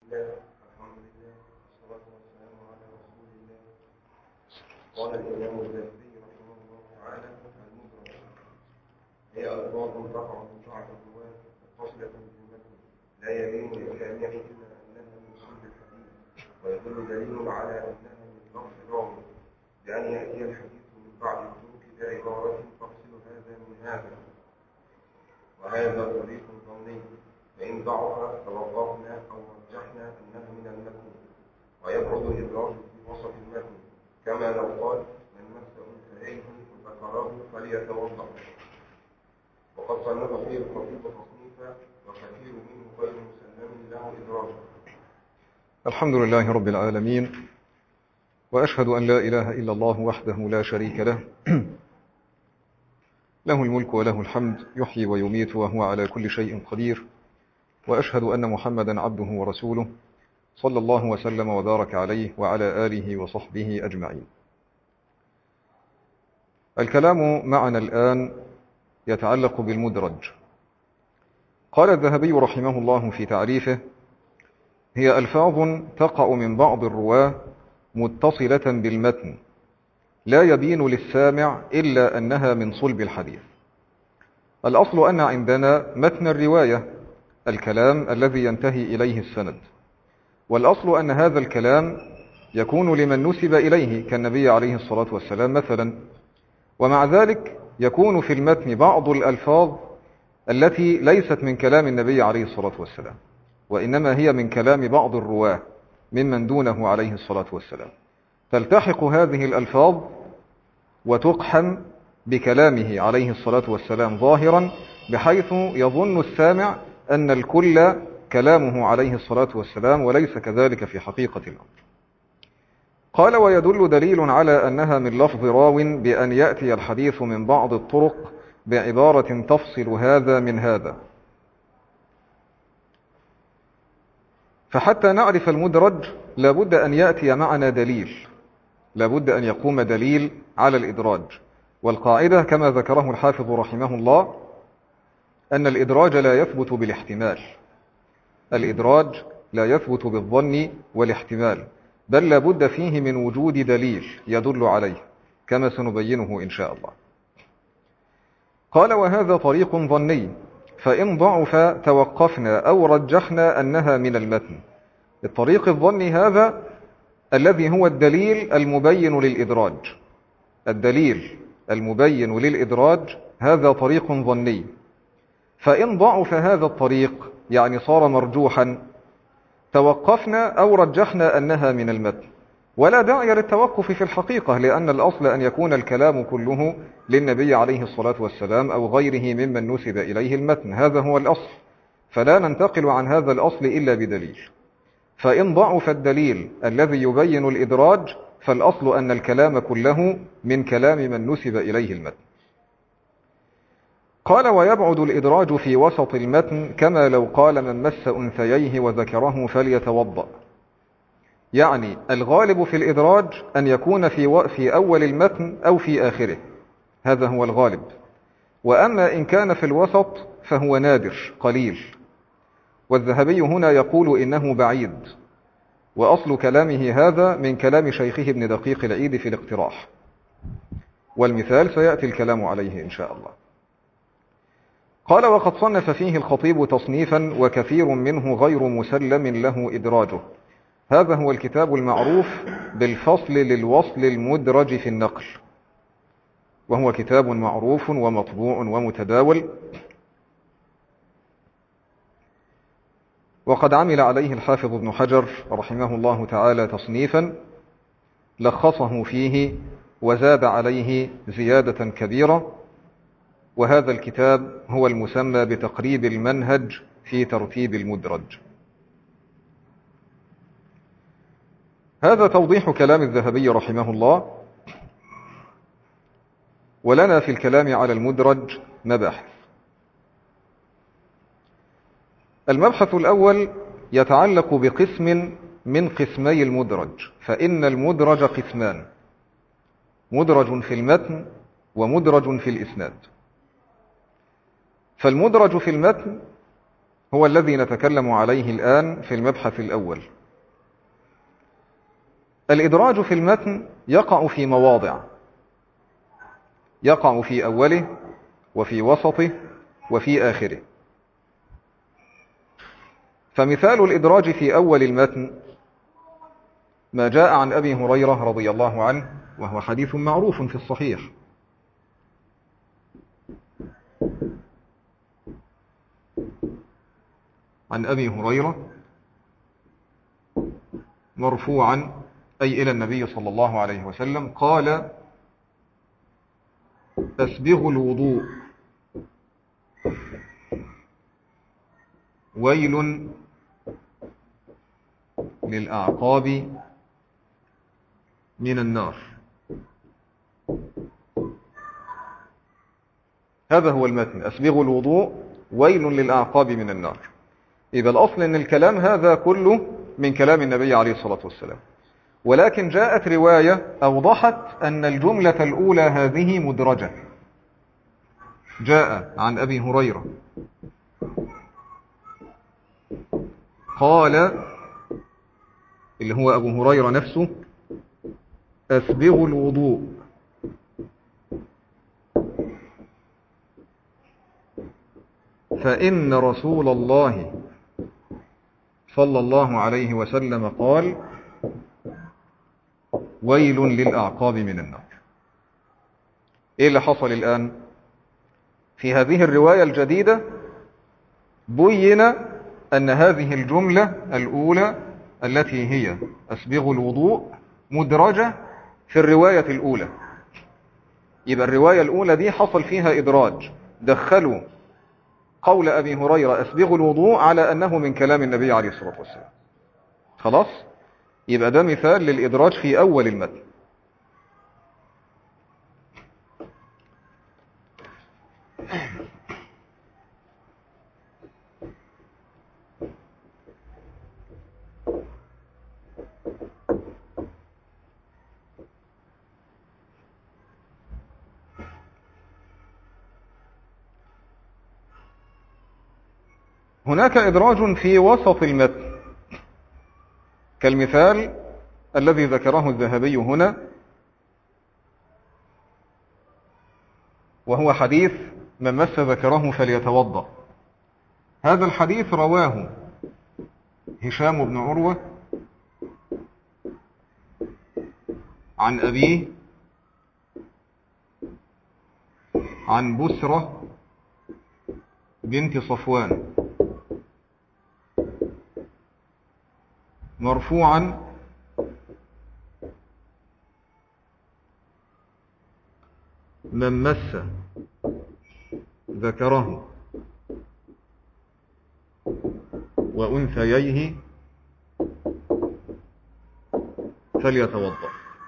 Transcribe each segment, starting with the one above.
الله الحمد لله والصلاة والسلام على رسول الله قال الإمام الذهبي رحمه الله تعالى المدرج هي ألفاظ تقع من بعض الرواة متصلة بالمتن لا يبين لسامعه إلا أنها من صلب الحديث ويدل دليل على أنها من لفظ راوي بأن يأتي الحديث من بعد الترك بعبارة تفصل هذا من هذا وهذا طريق ظني فإن ضعف توقفنا أو رجحنا أنها من المتن ويبعد الإدراج في وسط المتن كما لو قال من مس أنثيين وذكره فليتوضأ وقد صنف فيه الخطيب تصنيفا وكثير منه غير مسلم له إدراج الحمد لله رب العالمين وأشهد أن لا إله إلا الله وحده لا شريك له له الملك وله الحمد يحيي ويميت وهو على كل شيء قدير وأشهد أن محمدا عبده ورسوله صلى الله وسلم وبارك عليه وعلى آله وصحبه أجمعين الكلام معنا الآن يتعلق بالمدرج قال الذهبي رحمه الله في تعريفه هي ألفاظ تقع من بعض الرواة متصلة بالمتن لا يبين للسامع إلا أنها من صلب الحديث الأصل أن عندنا متن الرواية الكلام الذي ينتهي إليه السند والأصل أن هذا الكلام يكون لمن نسب إليه كالنبي عليه الصلاة والسلام مثلا ومع ذلك يكون في المتن بعض الألفاظ التي ليست من كلام النبي عليه الصلاة والسلام وإنما هي من كلام بعض الرواه ممن دونه عليه الصلاة والسلام تلتحق هذه الألفاظ وتقحم بكلامه عليه الصلاة والسلام ظاهرا بحيث يظن السامع أن الكل كلامه عليه الصلاة والسلام وليس كذلك في حقيقة الأمر قال ويدل دليل على أنها من لفظ راو بأن يأتي الحديث من بعض الطرق بعبارة تفصل هذا من هذا فحتى نعرف المدرج لابد أن يأتي معنا دليل لابد أن يقوم دليل على الإدراج والقاعدة كما ذكره الحافظ رحمه الله أن الإدراج لا يثبت بالاحتمال الإدراج لا يثبت بالظن والاحتمال بل لابد فيه من وجود دليل يدل عليه كما سنبينه إن شاء الله قال وهذا طريق ظني فإن ضعف توقفنا أو رجحنا أنها من المتن الطريق الظني هذا الذي هو الدليل المبين للإدراج الدليل المبين للإدراج هذا طريق ظني فإن ضعف هذا الطريق يعني صار مرجوحا توقفنا أو رجحنا أنها من المتن ولا داعي للتوقف في الحقيقة لأن الأصل أن يكون الكلام كله للنبي عليه الصلاة والسلام أو غيره ممن نسب إليه المتن هذا هو الأصل فلا ننتقل عن هذا الأصل إلا بدليل فإن ضعف الدليل الذي يبين الإدراج فالأصل أن الكلام كله من كلام من نسب إليه المتن قال ويبعد الإدراج في وسط المتن كما لو قال من مس أنثييه وذكره فليتوضأ يعني الغالب في الإدراج أن يكون في, و... في أول المتن أو في آخره هذا هو الغالب وأما إن كان في الوسط فهو نادر قليل والذهبي هنا يقول إنه بعيد وأصل كلامه هذا من كلام شيخه ابن دقيق العيد في الاقتراح والمثال سيأتي الكلام عليه إن شاء الله قال وقد صنف فيه الخطيب تصنيفا وكثير منه غير مسلم له إدراجه هذا هو الكتاب المعروف بالفصل للوصل المدرج في النقل وهو كتاب معروف ومطبوع ومتداول وقد عمل عليه الحافظ ابن حجر رحمه الله تعالى تصنيفا لخصه فيه وزاد عليه زيادة كبيرة وهذا الكتاب هو المسمى بتقريب المنهج في ترتيب المدرج هذا توضيح كلام الذهبي رحمه الله ولنا في الكلام على المدرج مباحث المبحث الأول يتعلق بقسم من قسمي المدرج فإن المدرج قسمان مدرج في المتن ومدرج في الإسناد فالمدرج في المتن هو الذي نتكلم عليه الآن في المبحث الأول الإدراج في المتن يقع في مواضع يقع في أوله وفي وسطه وفي آخره فمثال الإدراج في أول المتن ما جاء عن أبي هريرة رضي الله عنه وهو حديث معروف في الصحيح عن أبي هريرة مرفوعا أي إلى النبي صلى الله عليه وسلم قال أسبغ الوضوء ويل للأعقاب من النار هذا هو المتن أسبغ الوضوء ويل للأعقاب من النار إذا الأصل أن الكلام هذا كله من كلام النبي عليه الصلاة والسلام ولكن جاءت رواية أوضحت أن الجملة الأولى هذه مدرجة جاء عن أبي هريرة قال اللي هو أبو هريرة نفسه أسبغ الوضوء فإن رسول الله صلى الله عليه وسلم قال ويل للأعقاب من النار إيه اللي حصل الآن في هذه الرواية الجديدة بين أن هذه الجملة الأولى التي هي أسبغ الوضوء مدرجة في الرواية الأولى يبقى الرواية الأولى دي حصل فيها إدراج دخلوا قول أبي هريرة أسبغ الوضوء على أنه من كلام النبي عليه الصلاة والسلام خلاص يبقى ده مثال للإدراج في أول المتن هناك إدراج في وسط المتن كالمثال الذي ذكره الذهبي هنا وهو حديث من مس ذكره فليتوضأ هذا الحديث رواه هشام بن عروة عن أبيه عن بسرة بنت صفوان مرفوعا من مس ذكره وأنثييه فليتوضأ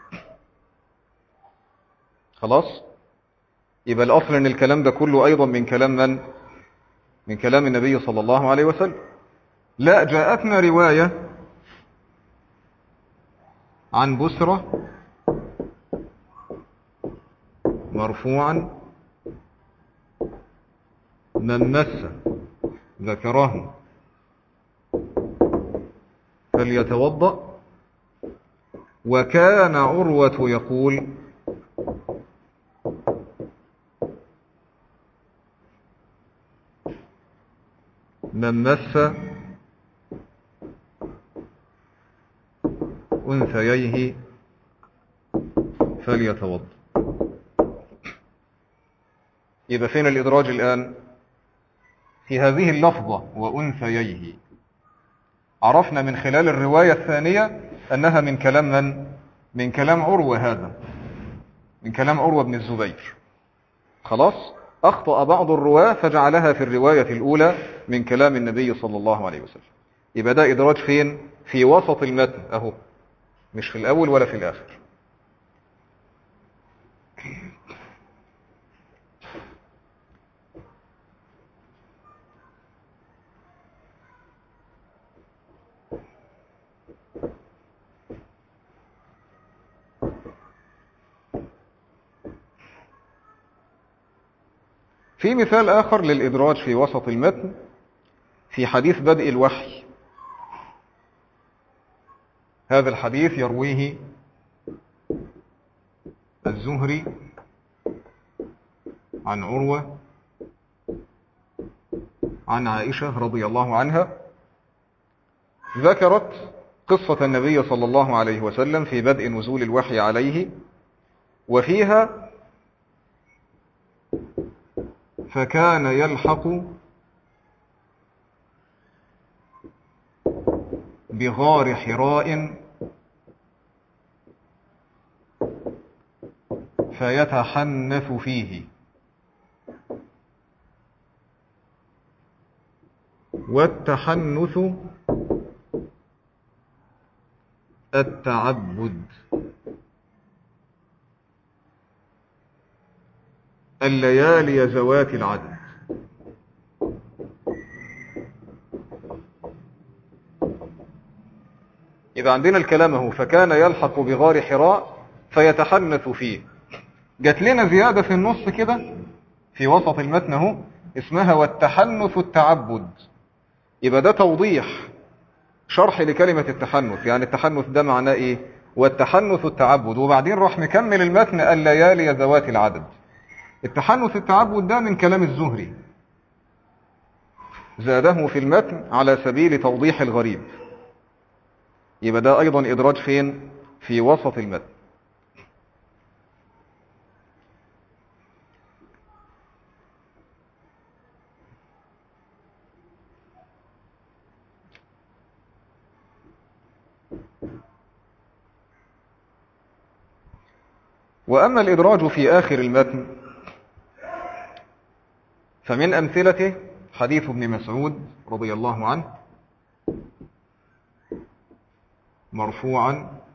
خلاص يبقى الأصل أن الكلام ده كله أيضا من كلام من من كلام النبي صلى الله عليه وسلم لا جاءتنا رواية عن بسرة مرفوعا من مس ذكره فليتوضأ وكان عروة يقول من مس أنثييه فليتوضأ يبقى فين الإدراج الآن في هذه اللفظة وأنثييه عرفنا من خلال الرواية الثانية أنها من كلام من من كلام عروة هذا من كلام عروة بن الزبير خلاص أخطأ بعض الرواة فجعلها في الرواية الأولى من كلام النبي صلى الله عليه وسلم يبقى ده إدراج فين في وسط المتن أهو مش في الأول ولا في الآخر في مثال آخر للإدراج في وسط المتن في حديث بدء الوحي هذا الحديث يرويه الزهري عن عروة عن عائشة رضي الله عنها ذكرت قصة النبي صلى الله عليه وسلم في بدء نزول الوحي عليه وفيها فكان يلحق بغار حراء فيتحنث فيه والتحنث التعبد الليالي ذوات العدد إذا عندنا الكلام هو فكان يلحق بغار حراء فيتحنث فيه جات لنا زيادة في النص كده في وسط المتن اهو اسمها والتحنث التعبد يبقى ده توضيح شرح لكلمة التحنث يعني التحنث ده معناه ايه والتحنث التعبد وبعدين راح مكمل المتن الليالي ذوات العدد التحنث التعبد ده من كلام الزهري زاده في المتن على سبيل توضيح الغريب يبقى ده ايضا ادراج فين في وسط المتن وأما الإدراج في آخر المتن فمن أمثلته حديث ابن مسعود رضي الله عنه مرفوعا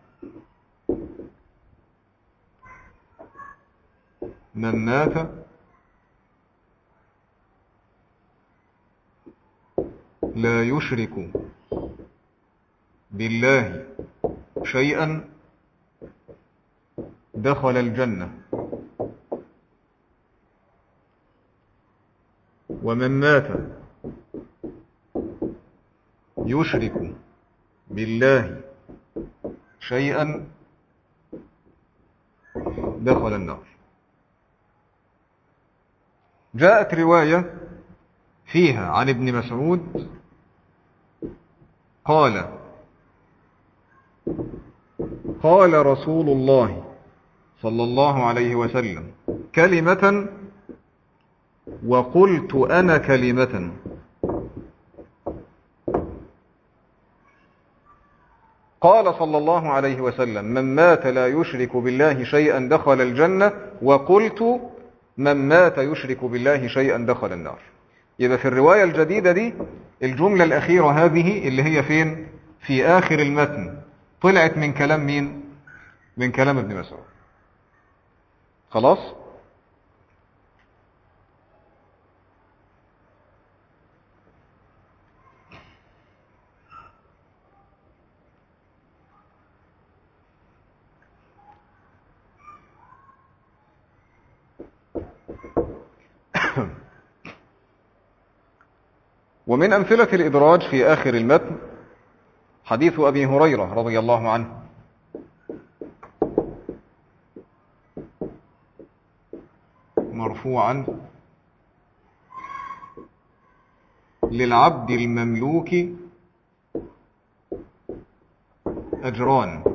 من مات لا يشرك بالله شيئا دخل الجنة ومن مات يشرك بالله شيئا دخل النار جاءت رواية فيها عن ابن مسعود قال قال رسول الله صلى الله عليه وسلم كلمة وقلت أنا كلمة قال صلى الله عليه وسلم من مات لا يشرك بالله شيئا دخل الجنة وقلت من مات يشرك بالله شيئا دخل النار يبقى في الرواية الجديدة دي الجملة الأخيرة هذه اللي هي فين في آخر المتن طلعت من كلام مين من كلام ابن مسعود خلاص ومن أمثلة الإدراج في آخر المتن حديث أبي هريرة رضي الله عنه مرفوعا للعبد المملوك أجران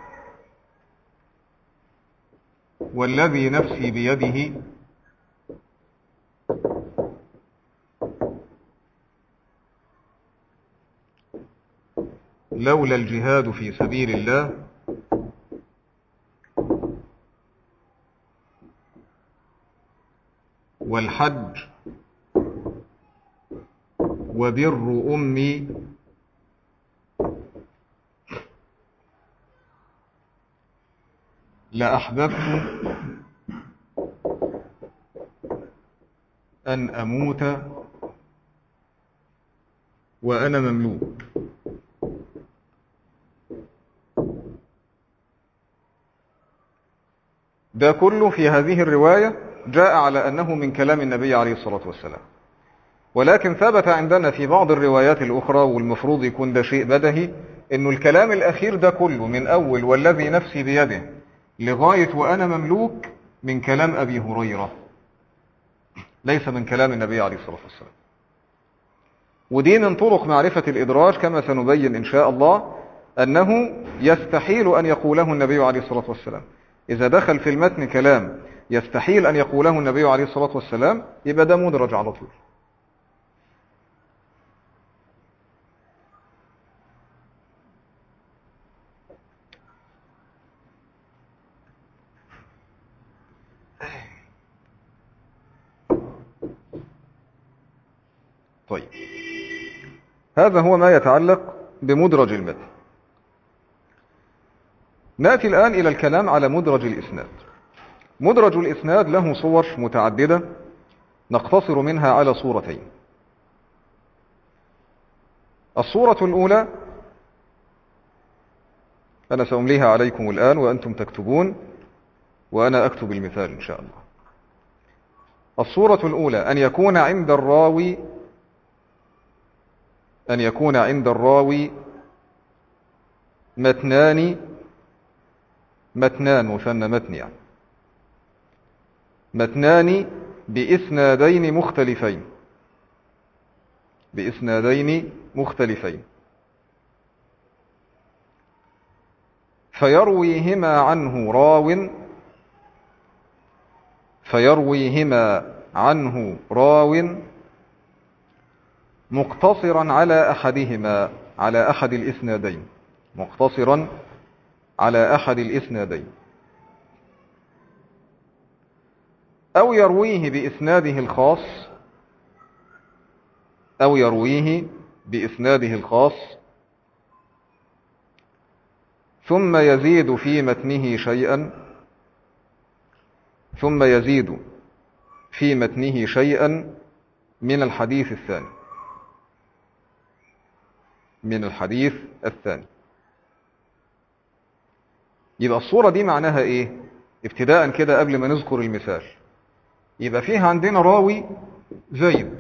والذي نفسي بيده لولا الجهاد في سبيل الله والحج وبر أمي لأحببت أن أموت وأنا مملوك ده كله في هذه الرواية جاء على أنه من كلام النبي عليه الصلاة والسلام ولكن ثبت عندنا في بعض الروايات الأخرى والمفروض يكون ده شيء بدهي انه الكلام الأخير ده كله من أول والذي نفسي بيده لغاية وأنا مملوك من كلام أبي هريرة ليس من كلام النبي عليه الصلاة والسلام ودي من طرق معرفة الإدراج كما سنبين إن شاء الله أنه يستحيل أن يقوله النبي عليه الصلاة والسلام إذا دخل في المتن كلام يستحيل أن يقوله النبي عليه الصلاة والسلام يبقى ده مدرج على طول طيب هذا هو ما يتعلق بمدرج المتن نأتي الآن إلى الكلام على مدرج الإسناد مدرج الإسناد له صور متعددة نقتصر منها على صورتين الصورة الأولى أنا سأمليها عليكم الآن وأنتم تكتبون وأنا أكتب المثال إن شاء الله الصورة الأولى أن يكون عند الراوي أن يكون عند الراوي متنان متنان مثنى متن يعني متنان بإسنادين مختلفين بإسنادين مختلفين فيرويهما عنه راو فيرويهما عنه راو مقتصرا على أحدهما على أحد الإسنادين مقتصرا على أحد الإسنادين أو يرويه بإسناده الخاص أو يرويه بإسناده الخاص ثم يزيد في متنه شيئا ثم يزيد في متنه شيئا من الحديث الثاني من الحديث الثاني يبقى الصورة دي معناها ايه ابتداء كده قبل ما نذكر المثال يبقى فيها عندنا راوي زيد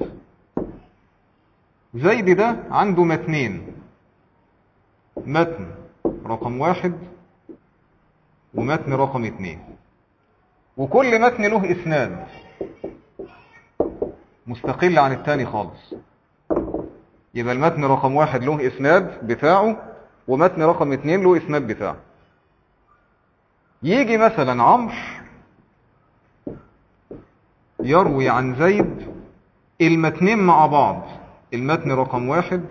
زيد ده عنده متنين متن رقم واحد ومتن رقم اتنين وكل متن له اسناد مستقل عن التاني خالص يبقى المتن رقم واحد له اسناد بتاعه ومتن رقم اتنين له اسناد بتاعه يجي مثلا عمرو يروي عن زيد المتنين مع بعض المتن رقم واحد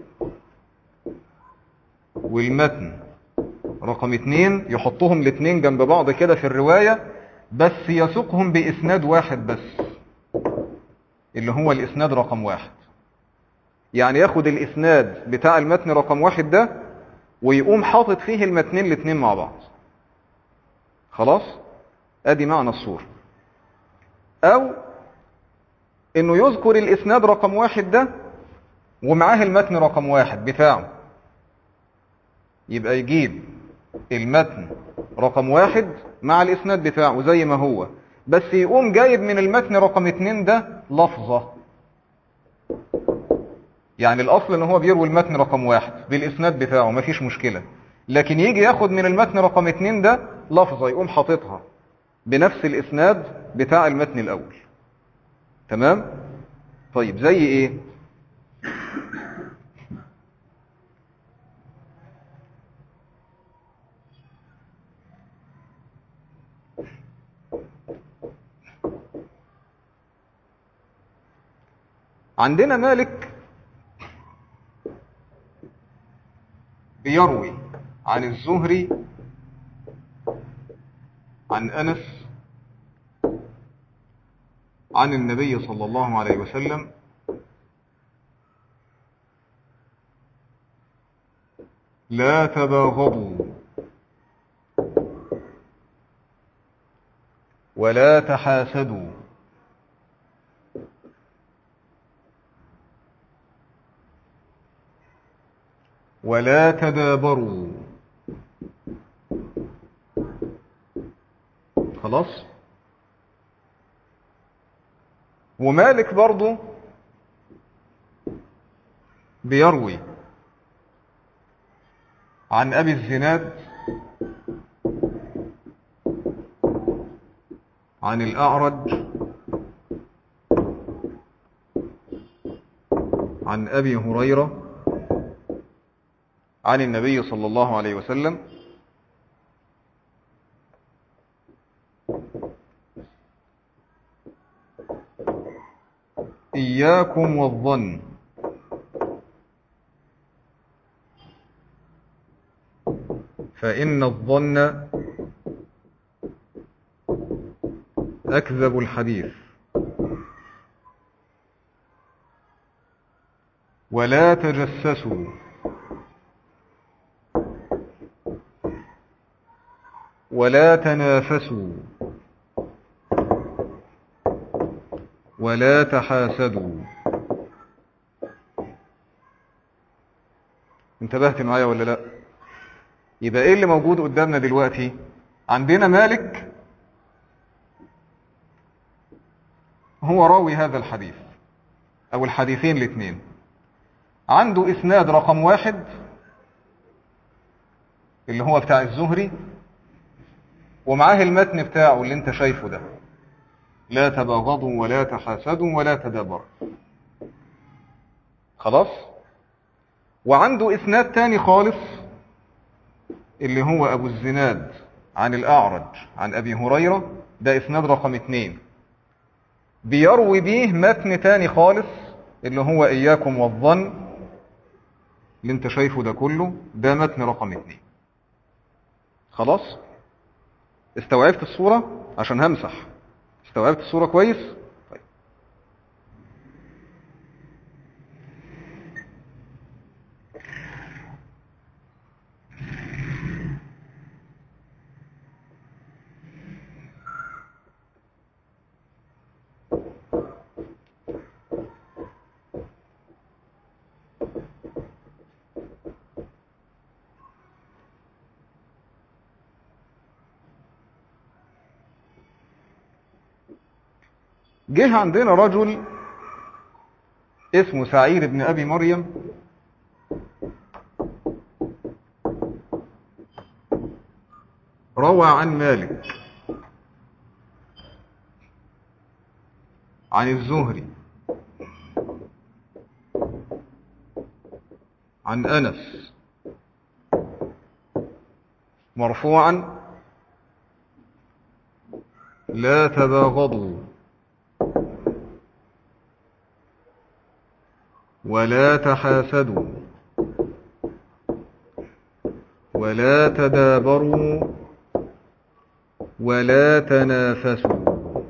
والمتن رقم اتنين يحطهم الاتنين جنب بعض كده في الرواية بس يسوقهم بإسناد واحد بس اللي هو الإسناد رقم واحد يعني ياخد الإسناد بتاع المتن رقم واحد ده ويقوم حاطط فيه المتنين الاتنين مع بعض خلاص ادي معنى الصورة او انه يذكر الاسناد رقم واحد ده ومعاه المتن رقم واحد بتاعه يبقى يجيب المتن رقم واحد مع الاسناد بتاعه زي ما هو بس يقوم جايب من المتن رقم اتنين ده لفظة يعني الاصل ان هو بيروي المتن رقم واحد بالاسناد بتاعه مفيش مشكلة لكن يجي ياخد من المتن رقم اتنين ده لفظة يقوم حاططها بنفس الاسناد بتاع المتن الاول تمام طيب زي ايه عندنا مالك بيروي عن الزهري عن أنس عن النبي صلى الله عليه وسلم لا تباغضوا ولا تحاسدوا ولا تدابروا خلاص ومالك برضو بيروي عن أبي الزناد عن الأعرج عن أبي هريرة عن النبي صلى الله عليه وسلم إياكم والظن فإن الظن أكذب الحديث ولا تجسسوا ولا تنافسوا ولا تحاسدوا انتبهت معايا ولا لا يبقى ايه اللي موجود قدامنا دلوقتي عندنا مالك هو راوي هذا الحديث او الحديثين الاثنين عنده اسناد رقم واحد اللي هو بتاع الزهري ومعاه المتن بتاعه اللي انت شايفه ده لا تباغضوا ولا تحاسدوا ولا تدابروا خلاص وعنده اسناد تاني خالص اللي هو ابو الزناد عن الاعرج عن ابي هريرة ده اسناد رقم اتنين بيروي بيه متن تاني خالص اللي هو اياكم والظن اللي انت شايفه ده كله ده متن رقم اتنين خلاص استوعبت الصورة عشان همسح استوعبت الصورة كويس طيب. جه عندنا رجل اسمه سعيد بن أبي مريم روى عن مالك عن الزهري عن أنس مرفوعا لا تباغضوا ولا تحاسدوا ولا تدابروا ولا تنافسوا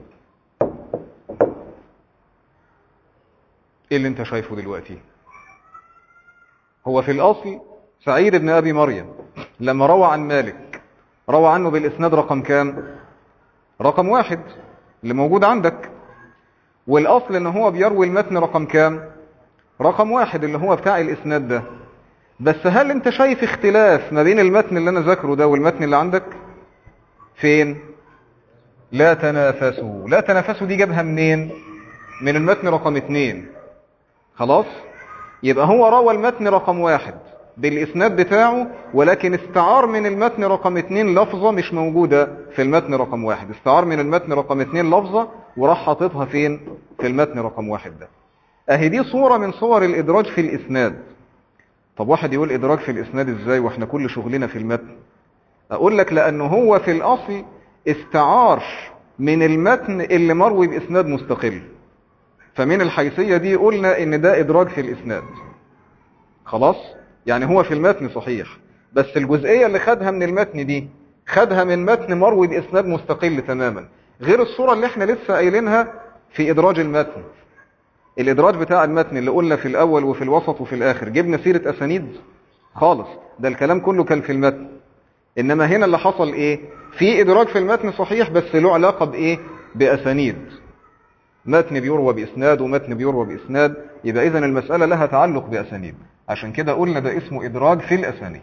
ايه اللي انت شايفه دلوقتي هو في الاصل سعيد بن ابي مريم لما روى عن مالك روى عنه بالاسناد رقم كام رقم واحد اللي موجود عندك والاصل ان هو بيروي المتن رقم كام رقم واحد اللي هو بتاع الاسناد ده بس هل انت شايف اختلاف ما بين المتن اللي انا ذاكره ده والمتن اللي عندك فين لا تنافسوا لا تنافسوا دي جابها منين من المتن رقم اتنين خلاص يبقى هو روى المتن رقم واحد بالاسناد بتاعه ولكن استعار من المتن رقم اتنين لفظة مش موجودة في المتن رقم واحد استعار من المتن رقم اتنين لفظة وراح حاططها فين في المتن رقم واحد ده اهي دي صورة من صور الادراج في الاسناد طب واحد يقول ادراج في الاسناد ازاي واحنا كل شغلنا في المتن اقول لك لانه هو في الاصل استعار من المتن اللي مروي باسناد مستقل فمن الحيثية دي قلنا ان ده ادراج في الاسناد خلاص يعني هو في المتن صحيح بس الجزئية اللي خدها من المتن دي خدها من متن مروي باسناد مستقل تماما غير الصورة اللي احنا لسه قايلينها في ادراج المتن الادراج بتاع المتن اللي قلنا في الاول وفي الوسط وفي الاخر جبنا سيرة اسانيد خالص ده الكلام كله كان في المتن انما هنا اللي حصل ايه في ادراج في المتن صحيح بس له علاقة بايه باسانيد متن بيروى باسناد ومتن بيروى باسناد يبقى اذا المسألة لها تعلق باسانيد عشان كده قلنا ده اسمه ادراج في الاسانيد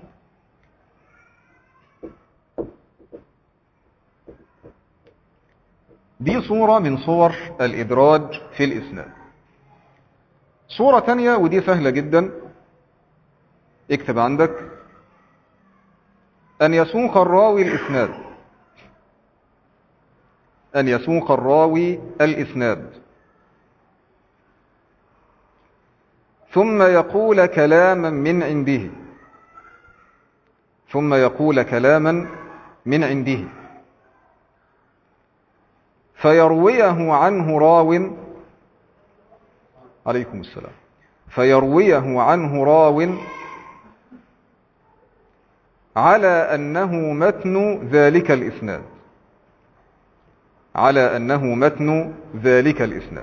دي صورة من صور الادراج في الاسناد صورة تانية ودي سهلة جدا اكتب عندك أن يسوق الراوي الإسناد أن يسوق الراوي الإسناد ثم يقول كلاما من عنده ثم يقول كلاما من عنده فيرويه عنه راو عليكم السلام فيرويه عنه راو على أنه متن ذلك الإسناد على أنه متن ذلك الإسناد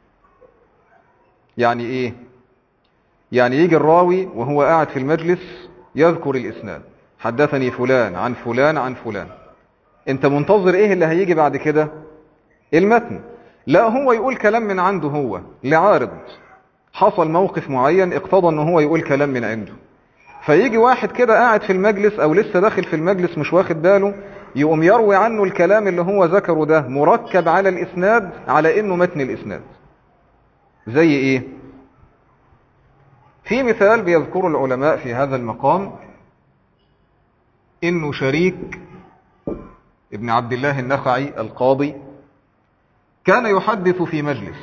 يعني إيه يعني يجي الراوي وهو قاعد في المجلس يذكر الإسناد حدثني فلان عن فلان عن فلان انت منتظر ايه اللي هيجي بعد كده المتن لا هو يقول كلام من عنده هو لعارض حصل موقف معين اقتضى ان هو يقول كلام من عنده فيجي واحد كده قاعد في المجلس او لسه داخل في المجلس مش واخد باله يقوم يروي عنه الكلام اللي هو ذكره ده مركب على الاسناد على انه متن الاسناد زي ايه في مثال بيذكره العلماء في هذا المقام انه شريك ابن عبد الله النخعي القاضي كان يحدث في مجلس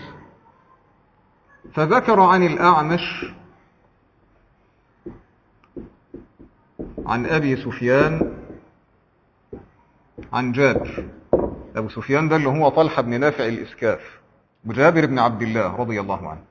فذكر عن الأعمش عن أبي سفيان عن جابر أبو سفيان ده اللي هو طلحة بن نافع الإسكاف وجابر بن عبد الله رضي الله عنه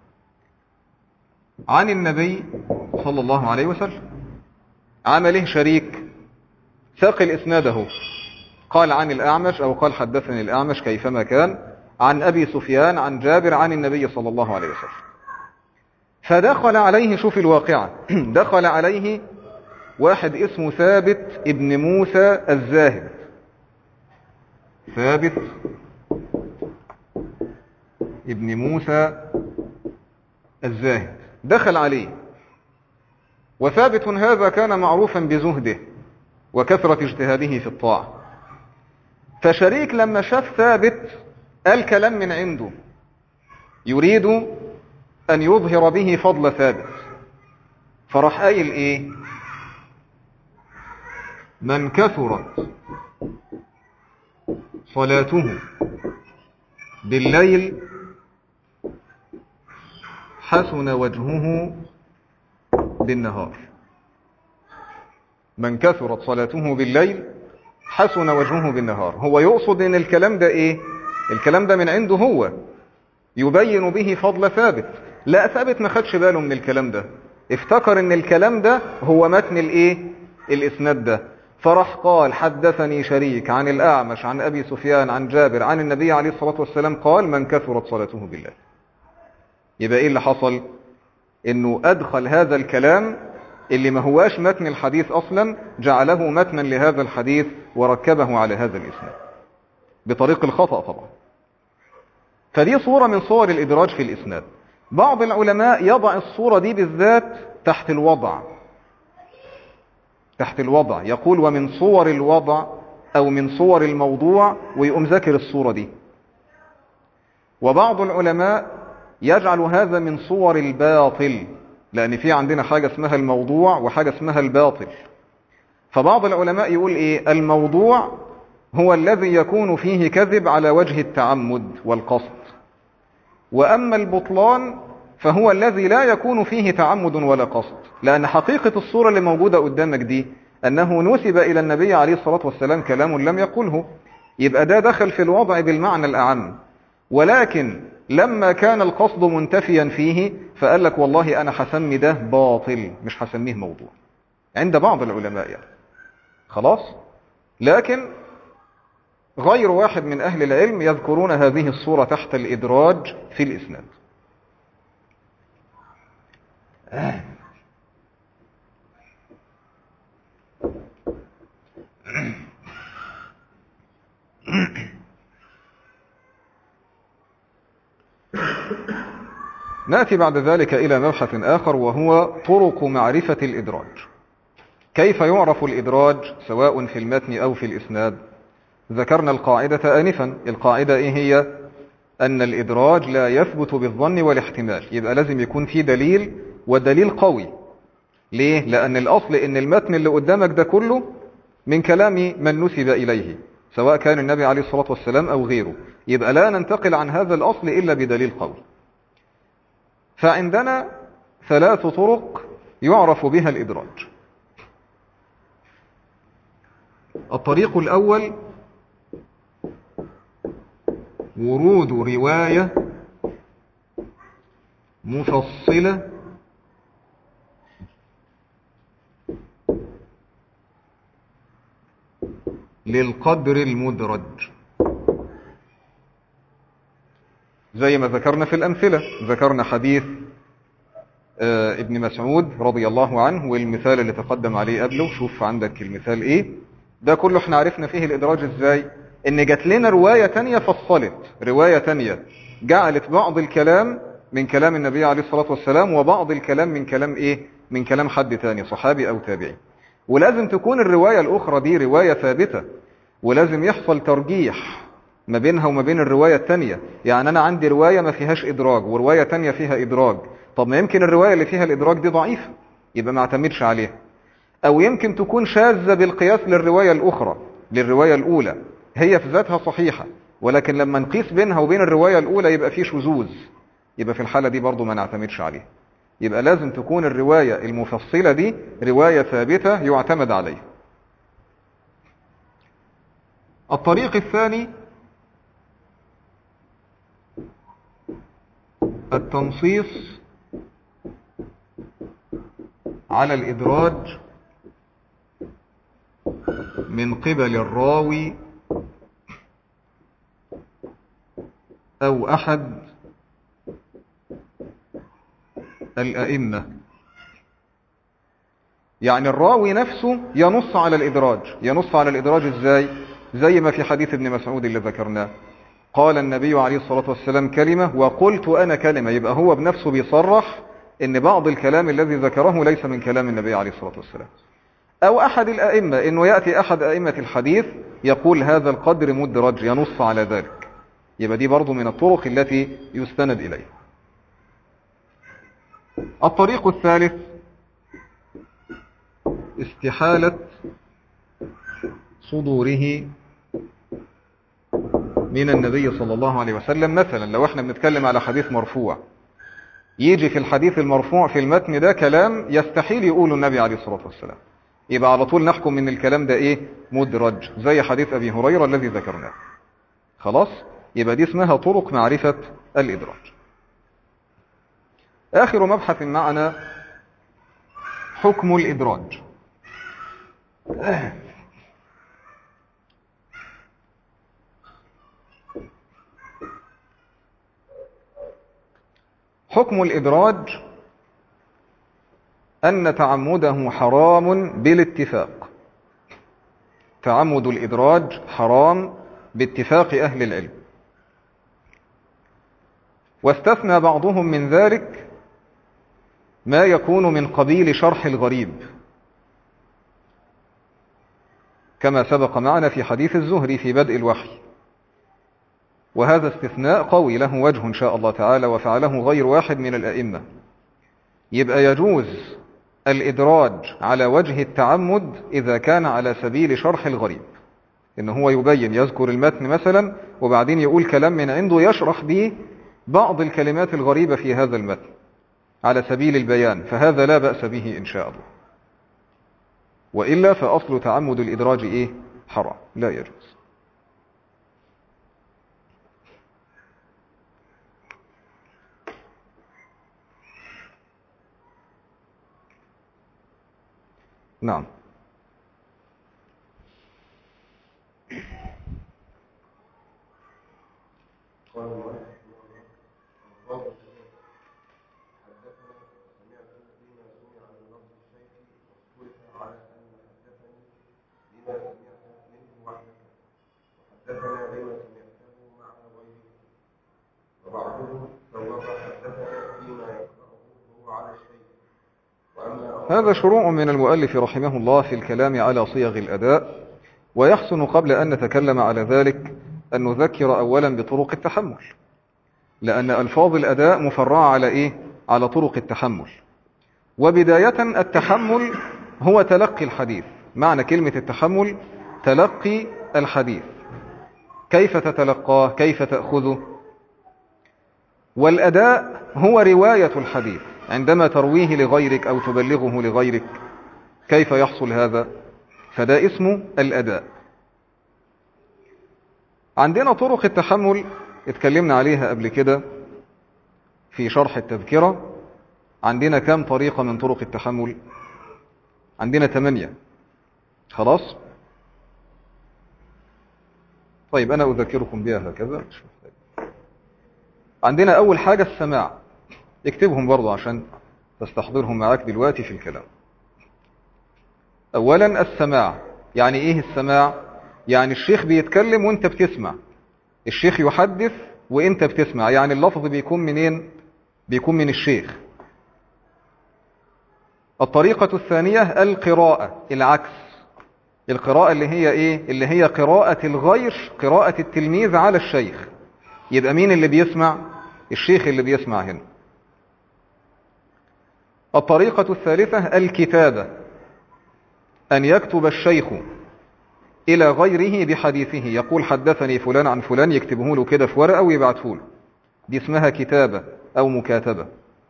عن النبي صلى الله عليه وسلم عمله شريك ثقل إسناده قال عن الأعمش أو قال حدثني الأعمش كيفما كان عن أبي سفيان عن جابر عن النبي صلى الله عليه وسلم فدخل عليه شوف الواقعة دخل عليه واحد اسمه ثابت ابن موسى الزاهد ثابت ابن موسى الزاهد دخل عليه وثابت هذا كان معروفا بزهده وكثرة اجتهاده في الطاعة فشريك لما شاف ثابت قال كلام من عنده يريد أن يظهر به فضل ثابت فراح قايل إيه من كثرت صلاته بالليل حسن وجهه بالنهار من كثرت صلاته بالليل حسن وجهه بالنهار هو يقصد ان الكلام ده ايه الكلام ده من عنده هو يبين به فضل ثابت لا ثابت ما خدش باله من الكلام ده افتكر ان الكلام ده هو متن الايه الاسناد ده فراح قال حدثني شريك عن الاعمش عن ابي سفيان عن جابر عن النبي عليه الصلاة والسلام قال من كثرت صلاته بالله يبقى ايه اللي حصل انه ادخل هذا الكلام اللي ما هواش متن الحديث اصلا جعله متنا لهذا الحديث وركبه على هذا الاسناد بطريق الخطأ طبعا فدي صورة من صور الإدراج في الإسناد بعض العلماء يضع الصورة دي بالذات تحت الوضع تحت الوضع يقول ومن صور الوضع أو من صور الموضوع ويقوم ذكر الصورة دي وبعض العلماء يجعل هذا من صور الباطل لأن في عندنا حاجة اسمها الموضوع وحاجة اسمها الباطل فبعض العلماء يقول إيه الموضوع هو الذي يكون فيه كذب على وجه التعمد والقصد وأما البطلان فهو الذي لا يكون فيه تعمد ولا قصد لأن حقيقة الصورة اللي موجودة قدامك دي أنه نسب إلى النبي عليه الصلاة والسلام كلام لم يقله يبقى ده دخل في الوضع بالمعنى الأعم ولكن لما كان القصد منتفيا فيه فقال لك والله أنا حسمي ده باطل مش حسميه موضوع عند بعض العلماء يعني خلاص لكن غير واحد من أهل العلم يذكرون هذه الصورة تحت الإدراج في الإسناد نأتي بعد ذلك إلى مبحث آخر وهو طرق معرفة الإدراج كيف يعرف الإدراج سواء في المتن أو في الإسناد ذكرنا القاعدة آنفا القاعدة إيه هي أن الإدراج لا يثبت بالظن والاحتمال يبقى لازم يكون في دليل ودليل قوي ليه؟ لأن الأصل إن المتن اللي قدامك ده كله من كلام من نسب إليه سواء كان النبي عليه الصلاة والسلام أو غيره يبقى لا ننتقل عن هذا الأصل إلا بدليل قول فعندنا ثلاث طرق يعرف بها الإدراج الطريق الأول ورود رواية مفصلة للقدر المدرج زي ما ذكرنا في الأمثلة ذكرنا حديث آه، ابن مسعود رضي الله عنه والمثال اللي تقدم عليه قبله شوف عندك المثال ايه ده كله احنا عرفنا فيه الإدراج ازاي ان جات لنا رواية تانية فصلت رواية تانية جعلت بعض الكلام من كلام النبي عليه الصلاة والسلام وبعض الكلام من كلام ايه من كلام حد تاني صحابي او تابعي ولازم تكون الرواية الاخرى دي رواية ثابتة ولازم يحصل ترجيح ما بينها وما بين الرواية التانية يعني انا عندي رواية ما فيهاش ادراج ورواية تانية فيها ادراج طب ما يمكن الرواية اللي فيها الادراج دي ضعيفة يبقى ما اعتمدش عليها او يمكن تكون شاذة بالقياس للرواية الاخرى للرواية الاولى هي في ذاتها صحيحة ولكن لما نقيس بينها وبين الرواية الاولى يبقى في شذوذ يبقى في الحالة دي برضو ما نعتمدش عليها يبقى لازم تكون الرواية المفصلة دي رواية ثابتة يعتمد عليها الطريق الثاني التنصيص على الإدراج من قبل الراوي أو أحد الأئمة يعني الراوي نفسه ينص على الإدراج ينص على الإدراج إزاي زي ما في حديث ابن مسعود اللي ذكرناه قال النبي عليه الصلاة والسلام كلمة وقلت أنا كلمة يبقى هو بنفسه بيصرح ان بعض الكلام الذي ذكره ليس من كلام النبي عليه الصلاة والسلام أو أحد الأئمة إنه يأتي أحد أئمة الحديث يقول هذا القدر مدرج ينص على ذلك يبقى دي برضو من الطرق التي يستند إليها الطريق الثالث استحالة صدوره من النبي صلى الله عليه وسلم مثلا لو احنا بنتكلم على حديث مرفوع يجي في الحديث المرفوع في المتن ده كلام يستحيل يقوله النبي عليه الصلاة والسلام يبقى على طول نحكم من الكلام ده ايه مدرج زي حديث ابي هريرة الذي ذكرناه خلاص يبقى دي اسمها طرق معرفة الادراج اخر مبحث معنا حكم الادراج حكم الإدراج أن تعمده حرام بالاتفاق تعمد الإدراج حرام باتفاق أهل العلم واستثنى بعضهم من ذلك ما يكون من قبيل شرح الغريب كما سبق معنا في حديث الزهري في بدء الوحي وهذا استثناء قوي له وجه إن شاء الله تعالى وفعله غير واحد من الأئمة يبقى يجوز الإدراج على وجه التعمد إذا كان على سبيل شرح الغريب إن هو يبين يذكر المتن مثلا وبعدين يقول كلام من عنده يشرح به بعض الكلمات الغريبة في هذا المتن على سبيل البيان فهذا لا بأس به إن شاء الله وإلا فأصل تعمد الإدراج إيه حرام لا يجوز نعم قال المؤلف الفاظ حدثنا سمعت بما سمع من لفظ الشيخ واختلف على ان حدثني بما سمعت منه وحدك وحدثنا بما سمعته مع غيره وبعضهم سوف حدثنا فيما يقرأه هو على الشيخ واما هذا شروع من المؤلف رحمه الله في الكلام على صيغ الأداء ويحسن قبل أن نتكلم على ذلك أن نذكر أولا بطرق التحمل لأن ألفاظ الأداء مفرعة على إيه؟ على طرق التحمل وبداية التحمل هو تلقي الحديث معنى كلمة التحمل تلقي الحديث كيف تتلقاه كيف تأخذه والأداء هو رواية الحديث عندما ترويه لغيرك أو تبلغه لغيرك كيف يحصل هذا فده اسمه الأداء عندنا طرق التحمل اتكلمنا عليها قبل كده في شرح التذكرة عندنا كم طريقة من طرق التحمل عندنا ثمانية خلاص طيب أنا أذكركم بها هكذا مش محتاج. عندنا أول حاجة السماع اكتبهم برضو عشان تستحضرهم معاك دلوقتي في الكلام أولا السماع يعني إيه السماع يعني الشيخ بيتكلم وانت بتسمع الشيخ يحدث وانت بتسمع يعني اللفظ بيكون منين بيكون من الشيخ الطريقة الثانية القراءة العكس القراءة اللي هي ايه اللي هي قراءة الغير قراءة التلميذ على الشيخ يبقى مين اللي بيسمع الشيخ اللي بيسمع هنا الطريقة الثالثة الكتابة أن يكتب الشيخ إلى غيره بحديثه يقول حدثني فلان عن فلان يكتبه له كده في ورقة ويبعته له دي اسمها كتابة أو مكاتبة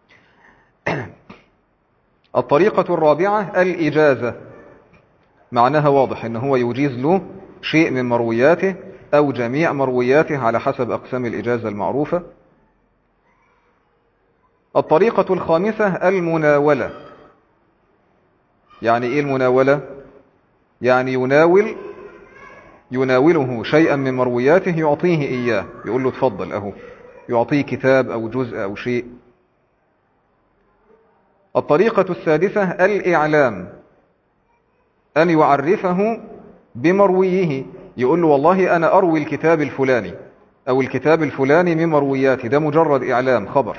الطريقة الرابعة الإجازة معناها واضح ان هو يجيز له شيء من مروياته أو جميع مروياته على حسب أقسام الإجازة المعروفة الطريقة الخامسة المناولة يعني إيه المناولة يعني يناول يناوله شيئا من مروياته يعطيه إياه يقول له تفضل أهو يعطيه كتاب أو جزء أو شيء الطريقة السادسة الإعلام أن يعرفه بمرويه يقول له والله أنا أروي الكتاب الفلاني أو الكتاب الفلاني من مروياتي ده مجرد إعلام خبر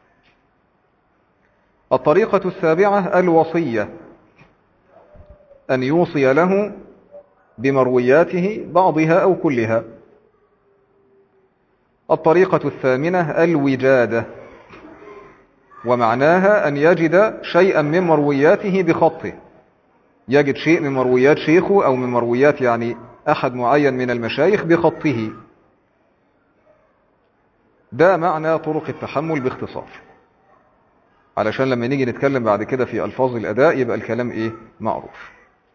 الطريقة السابعة الوصية أن يوصي له بمروياته بعضها أو كلها الطريقة الثامنة الوجادة ومعناها أن يجد شيئا من مروياته بخطه يجد شيء من مرويات شيخه أو من مرويات يعني أحد معين من المشايخ بخطه ده معنى طرق التحمل باختصار علشان لما نيجي نتكلم بعد كده في ألفاظ الأداء يبقى الكلام إيه معروف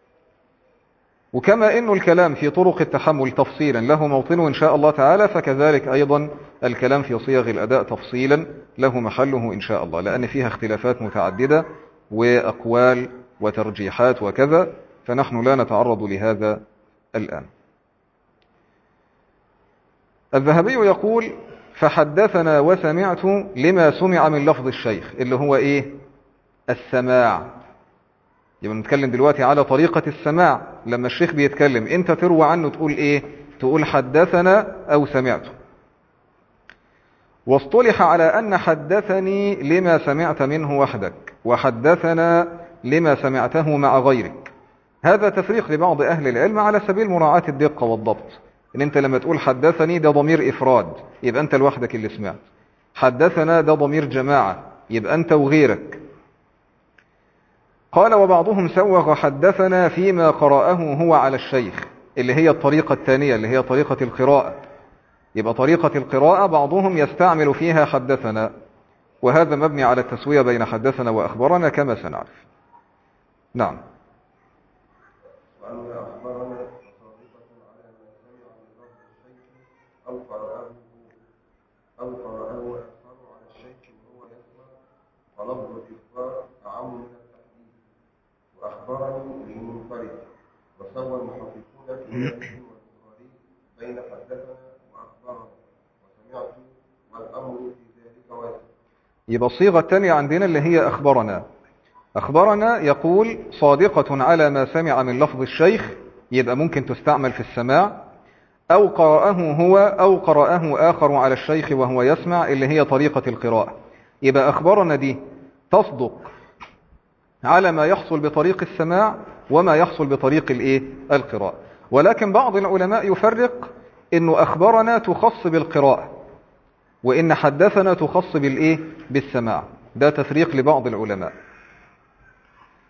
وكما إنه الكلام في طرق التحمل تفصيلا له موطن إن شاء الله تعالى فكذلك أيضا الكلام في صيغ الأداء تفصيلا له محله إن شاء الله لأن فيها اختلافات متعددة وأقوال وترجيحات وكذا فنحن لا نتعرض لهذا الآن الذهبي يقول فحدثنا وسمعت لما سمع من لفظ الشيخ اللي هو إيه السماع يبقى نتكلم دلوقتي على طريقة السماع لما الشيخ بيتكلم انت تروى عنه تقول ايه تقول حدثنا او سمعت واصطلح على ان حدثني لما سمعت منه وحدك وحدثنا لما سمعته مع غيرك هذا تفريق لبعض اهل العلم على سبيل مراعاة الدقة والضبط ان انت لما تقول حدثني ده ضمير افراد يبقى انت لوحدك اللي سمعت حدثنا ده ضمير جماعة يبقى انت وغيرك قال وبعضهم سوغ حدثنا فيما قرأه هو على الشيخ اللي هي الطريقة الثانية اللي هي طريقة القراءة يبقى طريقة القراءة بعضهم يستعمل فيها حدثنا وهذا مبني على التسوية بين حدثنا وأخبرنا كما سنعرف نعم وأن أخبرنا صادقة على ما سمع من لفظ الشيخ أو قرأه أو قرأه أكثر على الشيخ وهو يسمع فلفظ الإخبار أعم من التحديث وأخبرني للمنفرد وسوى المحققون في مسلم والبخاري بين حدثنا وأخبرنا وسمعت والأمر في ذلك واسع يبقى الصيغة الثانية عندنا اللي هي أخبرنا أخبرنا يقول صادقة على ما سمع من لفظ الشيخ يبقى ممكن تستعمل في السماع أو قرأه هو أو قرأه آخر على الشيخ وهو يسمع اللي هي طريقة القراءة يبقى أخبرنا دي تصدق على ما يحصل بطريق السماع وما يحصل بطريق الايه القراءة ولكن بعض العلماء يفرق انه اخبرنا تخص بالقراءة وان حدثنا تخص بالايه بالسماع ده تفريق لبعض العلماء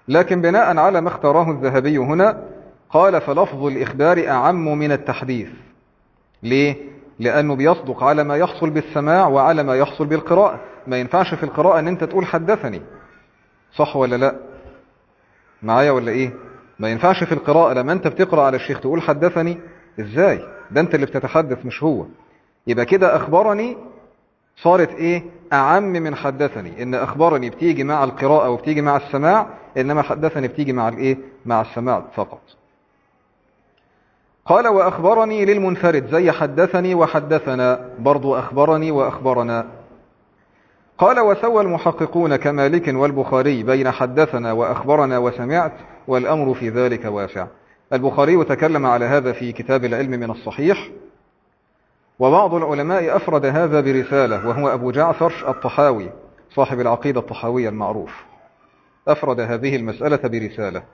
لكن بناء على ما اختاره الذهبي هنا قال فلفظ الإخبار أعم من التحديث ليه؟ لأنه بيصدق على ما يحصل بالسماع وعلى ما يحصل بالقراءة ما ينفعش في القراءة أن أنت تقول حدثني صح ولا لا معايا ولا إيه ما ينفعش في القراءة لما أنت بتقرأ على الشيخ تقول حدثني إزاي ده أنت اللي بتتحدث مش هو يبقى كده أخبرني صارت إيه أعم من حدثني إن أخبرني بتيجي مع القراءة وبتيجي مع السماع إنما حدثني بتيجي مع الإيه مع السماع فقط قال وأخبرني للمنفرد زي حدثني وحدثنا برضو أخبرني وأخبرنا قال وسوى المحققون كمالك والبخاري بين حدثنا وأخبرنا وسمعت والأمر في ذلك واسع البخاري تكلم على هذا في كتاب العلم من الصحيح وبعض العلماء أفرد هذا برسالة وهو أبو جعفر الطحاوي صاحب العقيدة الطحاوية المعروف أفرد هذه المسألة برسالة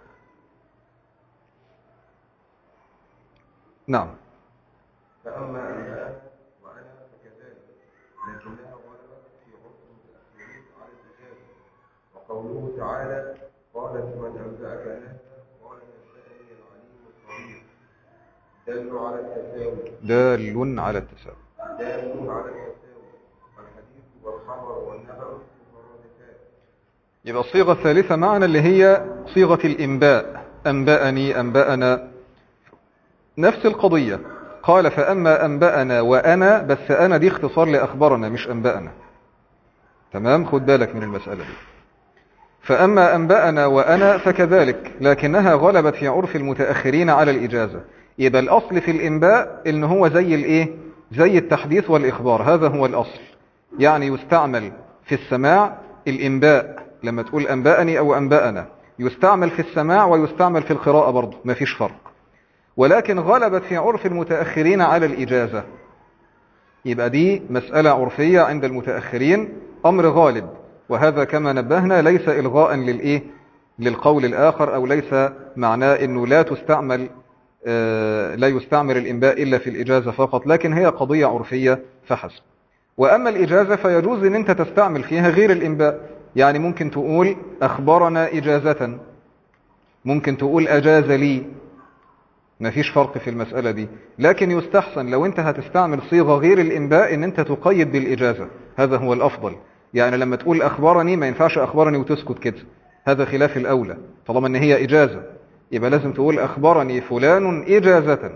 نعم فأما أنا وأنا فكذلك لكنها غلبت في عرف المتأخرين على الإجابة وقوله تعالى قالت من أنبأك هذا قال نبأني العليم الخبير دل على التساوي دال على التساوي دال على التساوي الحديث والخبر والنبأ مترادفان يبقى الصيغة الثالثة معنا اللي هي صيغة الإنباء أنبأني أنبأنا نفس القضية قال فأما أنبأنا وأنا بس أنا دي اختصار لأخبرنا مش أنبأنا تمام خد بالك من المسألة دي فأما أنبأنا وأنا فكذلك لكنها غلبت في عرف المتأخرين على الإجازة يبقى الأصل في الإنباء إن هو زي الإيه زي التحديث والإخبار هذا هو الأصل يعني يستعمل في السماع الإنباء لما تقول أنبأني أو أنبأنا يستعمل في السماع ويستعمل في القراءة برضه ما فيش فرق ولكن غلبت في عرف المتأخرين على الإجازة يبقى دي مسألة عرفية عند المتأخرين أمر غالب وهذا كما نبهنا ليس إلغاء للإيه للقول الآخر أو ليس معناه أنه لا تستعمل آه لا يستعمل الإنباء إلا في الإجازة فقط لكن هي قضية عرفية فحسب وأما الإجازة فيجوز أن أنت تستعمل فيها غير الإنباء يعني ممكن تقول أخبرنا إجازة ممكن تقول أجاز لي ما فيش فرق في المسألة دي لكن يستحسن لو انت هتستعمل صيغة غير الإنباء ان انت تقيد بالإجازة هذا هو الأفضل يعني لما تقول أخبرني ما ينفعش أخبرني وتسكت كده هذا خلاف الأولى طالما ان هي إجازة يبقى لازم تقول أخبرني فلان إجازة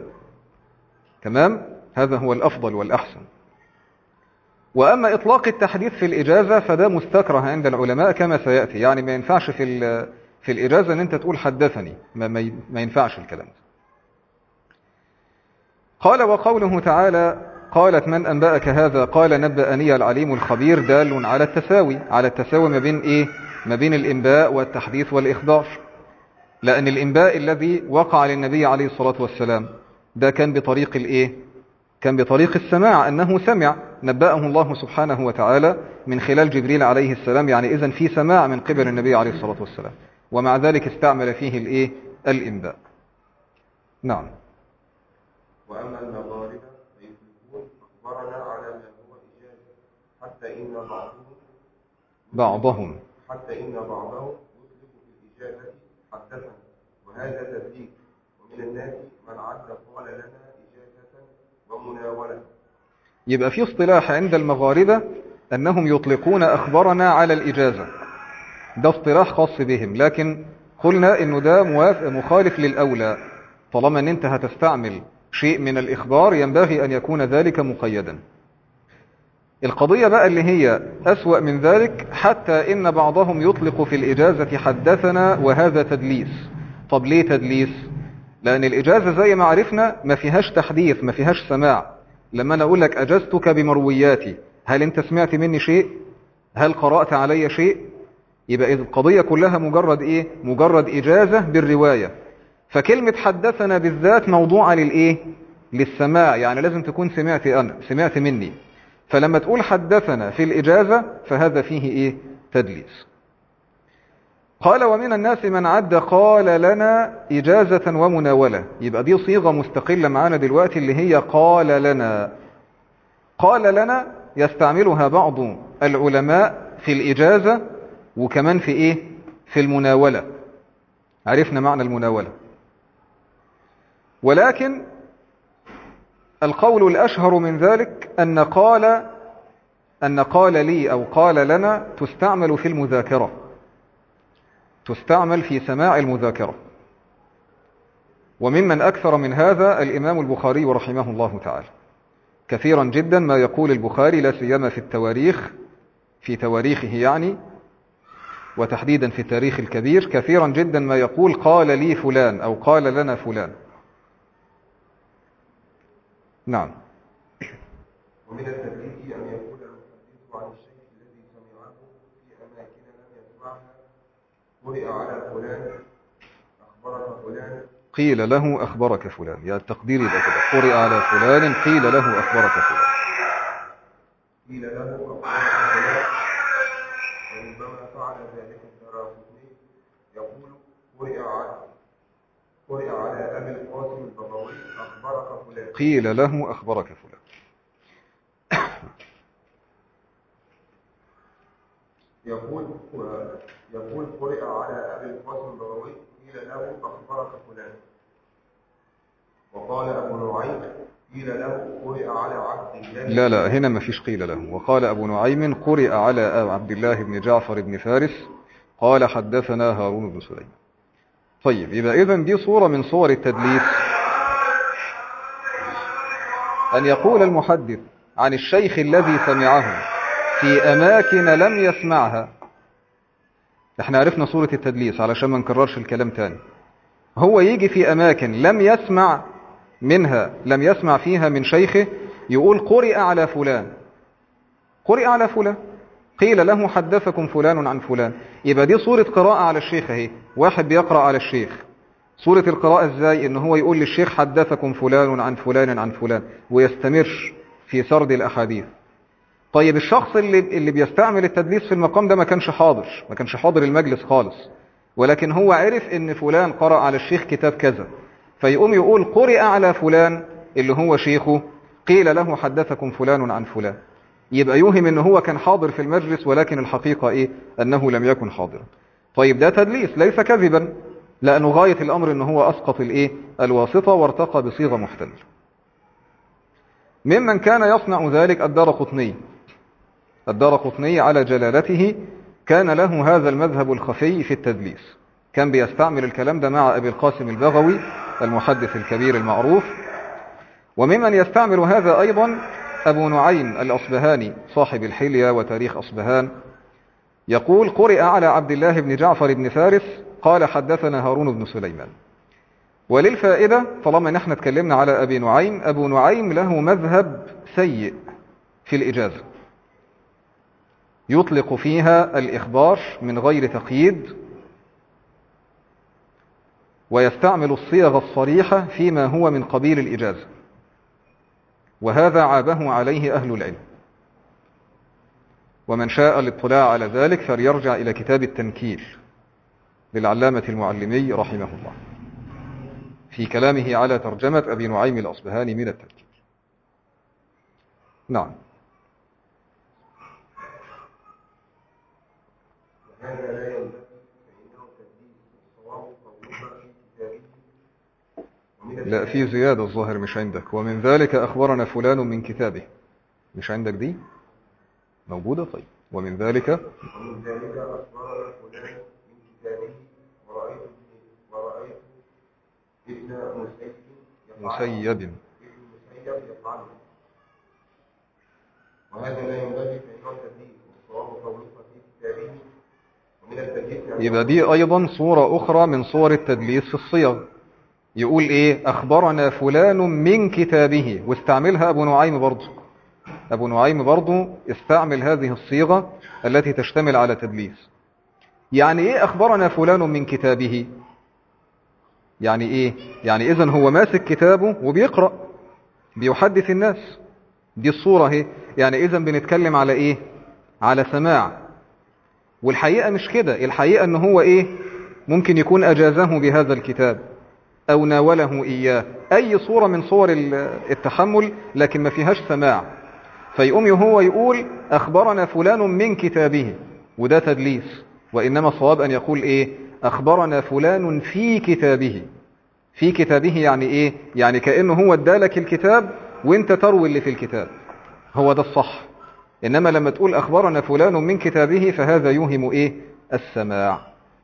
تمام هذا هو الأفضل والأحسن وأما إطلاق التحديث في الإجازة فده مستكره عند العلماء كما سيأتي يعني ما ينفعش في, في الإجازة ان انت تقول حدثني ما, ما ينفعش الكلام ده قال وقوله تعالى قالت من أنبأك هذا قال نبأني العليم الخبير دال على التساوي على التساوي ما بين إيه ما بين الإنباء والتحديث والإخبار لأن الإنباء الذي وقع للنبي عليه الصلاة والسلام ده كان بطريق الإيه كان بطريق السماع أنه سمع نبأه الله سبحانه وتعالى من خلال جبريل عليه السلام يعني إذن في سماع من قبل النبي عليه الصلاة والسلام ومع ذلك استعمل فيه الإيه الإنباء نعم وأما المغاربة فيطلقون أخبرنا على ما هو إجازة حتى إن بعضهم بعضهم حتى إن بعضهم يطلق في الإجازة حدثنا وهذا تدليل ومن الناس من عد قال لنا إجازة ومناولة يبقى في اصطلاح عند المغاربة أنهم يطلقون أخبرنا على الإجازة ده اصطلاح خاص بهم لكن قلنا أنه ده موافق مخالف للأولى طالما أن أنت هتستعمل شيء من الإخبار ينبغي أن يكون ذلك مقيدا القضية بقى اللي هي أسوأ من ذلك حتى إن بعضهم يطلق في الإجازة حدثنا وهذا تدليس طب ليه تدليس لأن الإجازة زي ما عرفنا ما فيهاش تحديث ما فيهاش سماع لما أنا أقول لك أجزتك بمروياتي هل أنت سمعت مني شيء هل قرأت علي شيء يبقى إذا القضية كلها مجرد إيه مجرد إجازة بالرواية فكلمة حدثنا بالذات موضوعة للإيه للسماع يعني لازم تكون سمعت أنا سمعت مني فلما تقول حدثنا في الإجازة فهذا فيه إيه تدليس قال ومن الناس من عد قال لنا إجازة ومناولة يبقى دي صيغة مستقلة معانا دلوقتي اللي هي قال لنا قال لنا يستعملها بعض العلماء في الإجازة وكمان في إيه في المناولة عرفنا معنى المناولة ولكن القول الأشهر من ذلك أن قال أن قال لي أو قال لنا تستعمل في المذاكرة تستعمل في سماع المذاكرة وممن أكثر من هذا الإمام البخاري رحمه الله تعالى كثيرا جدا ما يقول البخاري لا سيما في التواريخ في تواريخه يعني وتحديدا في التاريخ الكبير كثيرا جدا ما يقول قال لي فلان أو قال لنا فلان نعم ومن التدليس أن يقول المحدث عن الشيخ الذي سمعه في أماكن لم يسمعها قرئ على فلان أخبرك فلان قيل له أخبرك فلان يا التقدير يبقى كده قرئ على فلان قيل له أخبرك فلان قيل له أخبرك فلان وربما فعل ذلك الدراقطني يقول قرئ على قرئ على أبي القاسم البغوي أخبرك فلان قيل له أخبرك فلان يقول يقول قرئ على أبي القاسم البغوي قيل له أخبرك فلان وقال أبو نعيم قيل له قرئ على عبد الله لا لا هنا ما فيش قيل له وقال أبو نعيم قرئ على عبد الله بن جعفر بن فارس قال حدثنا هارون بن سليم طيب يبقى إذن دي صورة من صور التدليس أن يقول المحدث عن الشيخ الذي سمعه في أماكن لم يسمعها احنا عرفنا صورة التدليس علشان ما نكررش الكلام تاني هو يجي في أماكن لم يسمع منها لم يسمع فيها من شيخه يقول قرئ على فلان قرئ على فلان قيل له حدثكم فلان عن فلان يبقى دي صورة قراءة على الشيخ اهي واحد بيقرأ على الشيخ صورة القراءة ازاي ان هو يقول للشيخ حدثكم فلان عن فلان عن فلان ويستمر في سرد الاحاديث طيب الشخص اللي اللي بيستعمل التدليس في المقام ده ما كانش حاضر ما كانش حاضر المجلس خالص ولكن هو عرف ان فلان قرأ على الشيخ كتاب كذا فيقوم يقول قرئ على فلان اللي هو شيخه قيل له حدثكم فلان عن فلان يبقى يوهم ان هو كان حاضر في المجلس ولكن الحقيقة ايه انه لم يكن حاضرا طيب ده تدليس ليس كذبا لانه غاية الامر ان هو اسقط الايه الواسطة وارتقى بصيغة محتملة ممن كان يصنع ذلك الدار قطني الدار قطني على جلالته كان له هذا المذهب الخفي في التدليس كان بيستعمل الكلام ده مع أبي القاسم البغوي المحدث الكبير المعروف وممن يستعمل هذا أيضا أبو نعيم الأصبهاني صاحب الحلية وتاريخ أصبهان يقول قرئ على عبد الله بن جعفر بن فارس قال حدثنا هارون بن سليمان وللفائدة طالما نحن اتكلمنا على أبي نعيم أبو نعيم له مذهب سيء في الإجازة يطلق فيها الإخبار من غير تقييد ويستعمل الصيغ الصريحة فيما هو من قبيل الإجازة وهذا عابه عليه أهل العلم ومن شاء الاطلاع على ذلك فليرجع إلى كتاب التنكيل للعلامة المعلمي رحمه الله في كلامه على ترجمة أبي نعيم الأصبهاني من التنكيل نعم وهذا لا ينبغي فإنه تدليس الصواب قولها في كتابه ومن لا في زيادة الظاهر مش عندك ومن ذلك أخبرنا فلان من كتابه مش عندك دي موجودة طيب ومن ذلك ومن ذلك أخبرنا فلان من كتابه ورأيت ابن ورأيت ابن مسيب يفعله. مسيب ابن مسيب يفعله وهذا لا ينبغي فإنه تدليس والصواب قولها في كتابه ومن التدليس أن يبقى دي أيضا صورة أخرى من صور التدليس في الصيغ يقول إيه أخبرنا فلان من كتابه واستعملها أبو نعيم برضه أبو نعيم برضه استعمل هذه الصيغة التي تشتمل على تدليس يعني إيه أخبرنا فلان من كتابه يعني إيه يعني إذن هو ماسك كتابه وبيقرأ بيحدث الناس دي الصورة هي يعني إذن بنتكلم على إيه على سماع والحقيقة مش كده الحقيقة ان هو ايه ممكن يكون اجازه بهذا الكتاب او ناوله اياه اي صورة من صور ال- التحمل لكن ما فيهاش سماع فيقوم هو يقول اخبرنا فلان من كتابه وده تدليس وانما الصواب ان يقول ايه أخبرنا فلان في كتابه في كتابه يعني إيه يعني كأنه هو ادالك الكتاب وانت تروي اللي في الكتاب هو ده الصح إنما لما تقول أخبرنا فلان من كتابه فهذا يوهم إيه السماع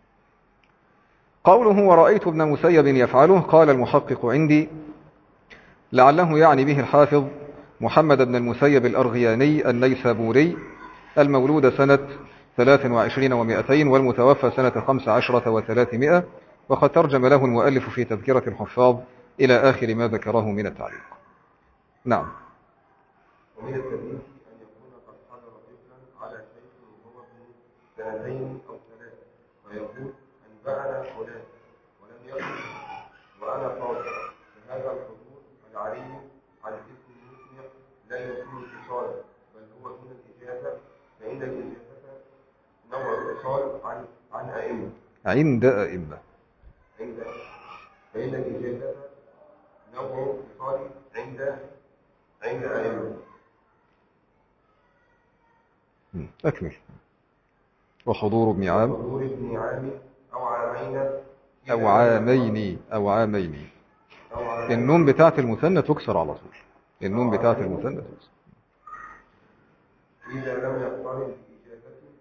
قوله ورأيت ابن مسيب يفعله قال المحقق عندي لعله يعني به الحافظ محمد بن المسيب الأرغياني النيسابوري المولود سنة 23 و200 والمتوفى سنة 15 و300 وقد ترجم له المؤلف في تذكرة الحفاظ إلى آخر ما ذكره من التعليق نعم ومن التدليس أن يكون قد حضر طفلا على شيخ وهو ابن سنتين أو ثلاث فيقول أنبأنا فلان ولم يقل وأنا قاضي فهذا الحضور العلي عن اسم المسمع لا يكون اتصالا بل هو دون الإجازة فإن الإجازة نوع اتصال عن عن أئمة عند أئمة عند فإن الإجازة نوع اتصال عند عند أئمة م. أكمل وحضور ابن عام حضور ابن عام أو عامين أو عامين أو عامين أو عامين النون بتاعت المثنى تكسر على طول النون بتاعت المثنى تكسر إذا لم يقترن بإجازته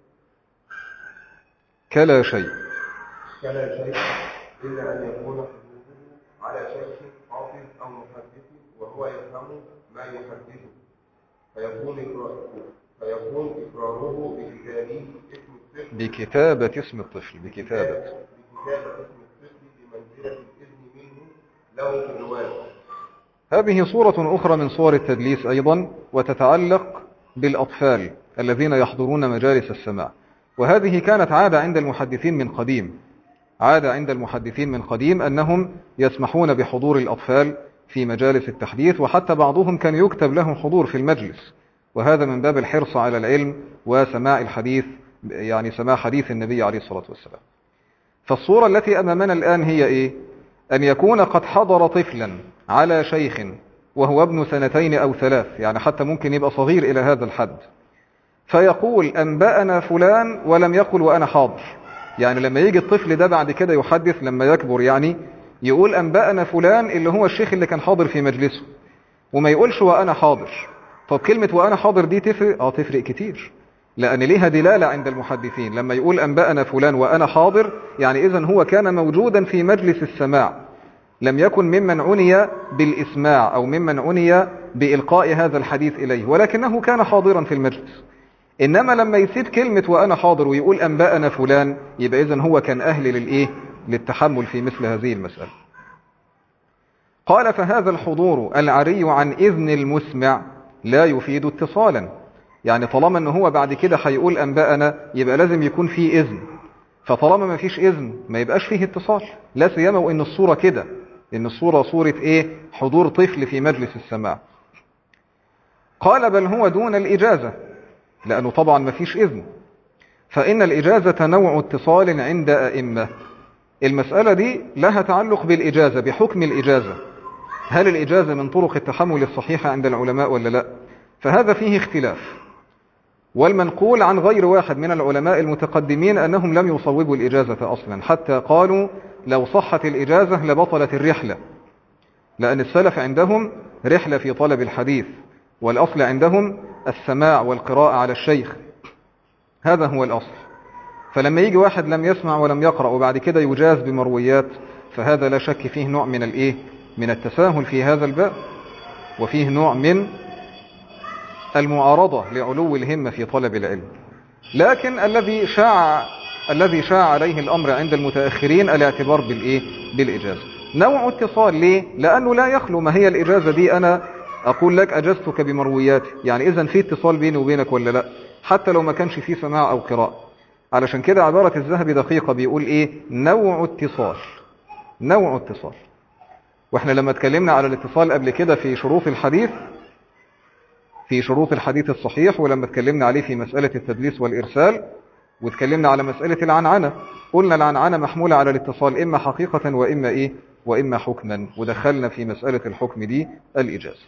كلا شيء كلا شيء إلا أن يكون حضوره على شيخ حافظ أو محدث وهو يفهم ما يحدثه فيكون إقراره فيكون إقراره بكتابه اسم الطفل بكتابة اسم الطفل بكتابة بكتابة اسم الطفل بمنزلة الإذن منه له في الرواية هذه صورة أخرى من صور التدليس أيضا وتتعلق بالأطفال الذين يحضرون مجالس السماع وهذه كانت عادة عند المحدثين من قديم عادة عند المحدثين من قديم أنهم يسمحون بحضور الأطفال في مجالس التحديث وحتى بعضهم كان يكتب لهم حضور في المجلس وهذا من باب الحرص على العلم وسماع الحديث يعني سماع حديث النبي عليه الصلاة والسلام فالصورة التي أمامنا الآن هي إيه؟ أن يكون قد حضر طفلا على شيخ وهو ابن سنتين أو ثلاث يعني حتى ممكن يبقى صغير إلى هذا الحد فيقول أنبأنا فلان ولم يقل وأنا حاضر يعني لما يجي الطفل ده بعد كده يحدث لما يكبر يعني يقول أنبأنا فلان اللي هو الشيخ اللي كان حاضر في مجلسه وما يقولش وأنا حاضر طب كلمة وأنا حاضر دي تفرق؟ آه تفرق كتير لأن ليها دلالة عند المحدثين لما يقول أنبأنا فلان وأنا حاضر يعني إذن هو كان موجودا في مجلس السماع لم يكن ممن عني بالإسماع أو ممن عني بإلقاء هذا الحديث إليه ولكنه كان حاضرا في المجلس إنما لما يسيب كلمة وأنا حاضر ويقول أنبأنا فلان يبقى إذن هو كان أهل للإيه للتحمل في مثل هذه المسألة قال فهذا الحضور العري عن إذن المسمع لا يفيد اتصالا يعني طالما ان هو بعد كده هيقول انبأنا يبقى لازم يكون فيه اذن فطالما ما فيش اذن ما يبقاش فيه اتصال لا سيما وان الصورة كده ان الصورة صورة ايه حضور طفل في مجلس السماع قال بل هو دون الاجازة لانه طبعا ما فيش اذن فان الاجازة نوع اتصال عند ائمة المسألة دي لها تعلق بالاجازة بحكم الاجازة هل الاجازة من طرق التحمل الصحيحة عند العلماء ولا لا فهذا فيه اختلاف والمنقول عن غير واحد من العلماء المتقدمين أنهم لم يصوبوا الإجازة أصلا حتى قالوا لو صحت الإجازة لبطلت الرحلة لأن السلف عندهم رحلة في طلب الحديث والأصل عندهم السماع والقراءة على الشيخ هذا هو الأصل فلما يجي واحد لم يسمع ولم يقرأ وبعد كده يجاز بمرويات فهذا لا شك فيه نوع من الإيه من التساهل في هذا الباب وفيه نوع من المعارضة لعلو الهمة في طلب العلم لكن الذي شاع الذي شاع عليه الأمر عند المتأخرين الاعتبار بالإيه؟ بالإجازة نوع اتصال ليه؟ لأنه لا يخلو ما هي الإجازة دي أنا أقول لك أجزتك بمروياتي يعني إذا في اتصال بيني وبينك ولا لا حتى لو ما كانش في سماع أو قراءة علشان كده عبارة الذهبي دقيقة بيقول إيه نوع اتصال نوع اتصال واحنا لما اتكلمنا على الاتصال قبل كده في شروط الحديث في شروط الحديث الصحيح ولما اتكلمنا عليه في مسألة التدليس والإرسال واتكلمنا على مسألة العنعنة قلنا العنعنة محمولة على الاتصال إما حقيقة وإما إيه وإما حكما ودخلنا في مسألة الحكم دي الإجازة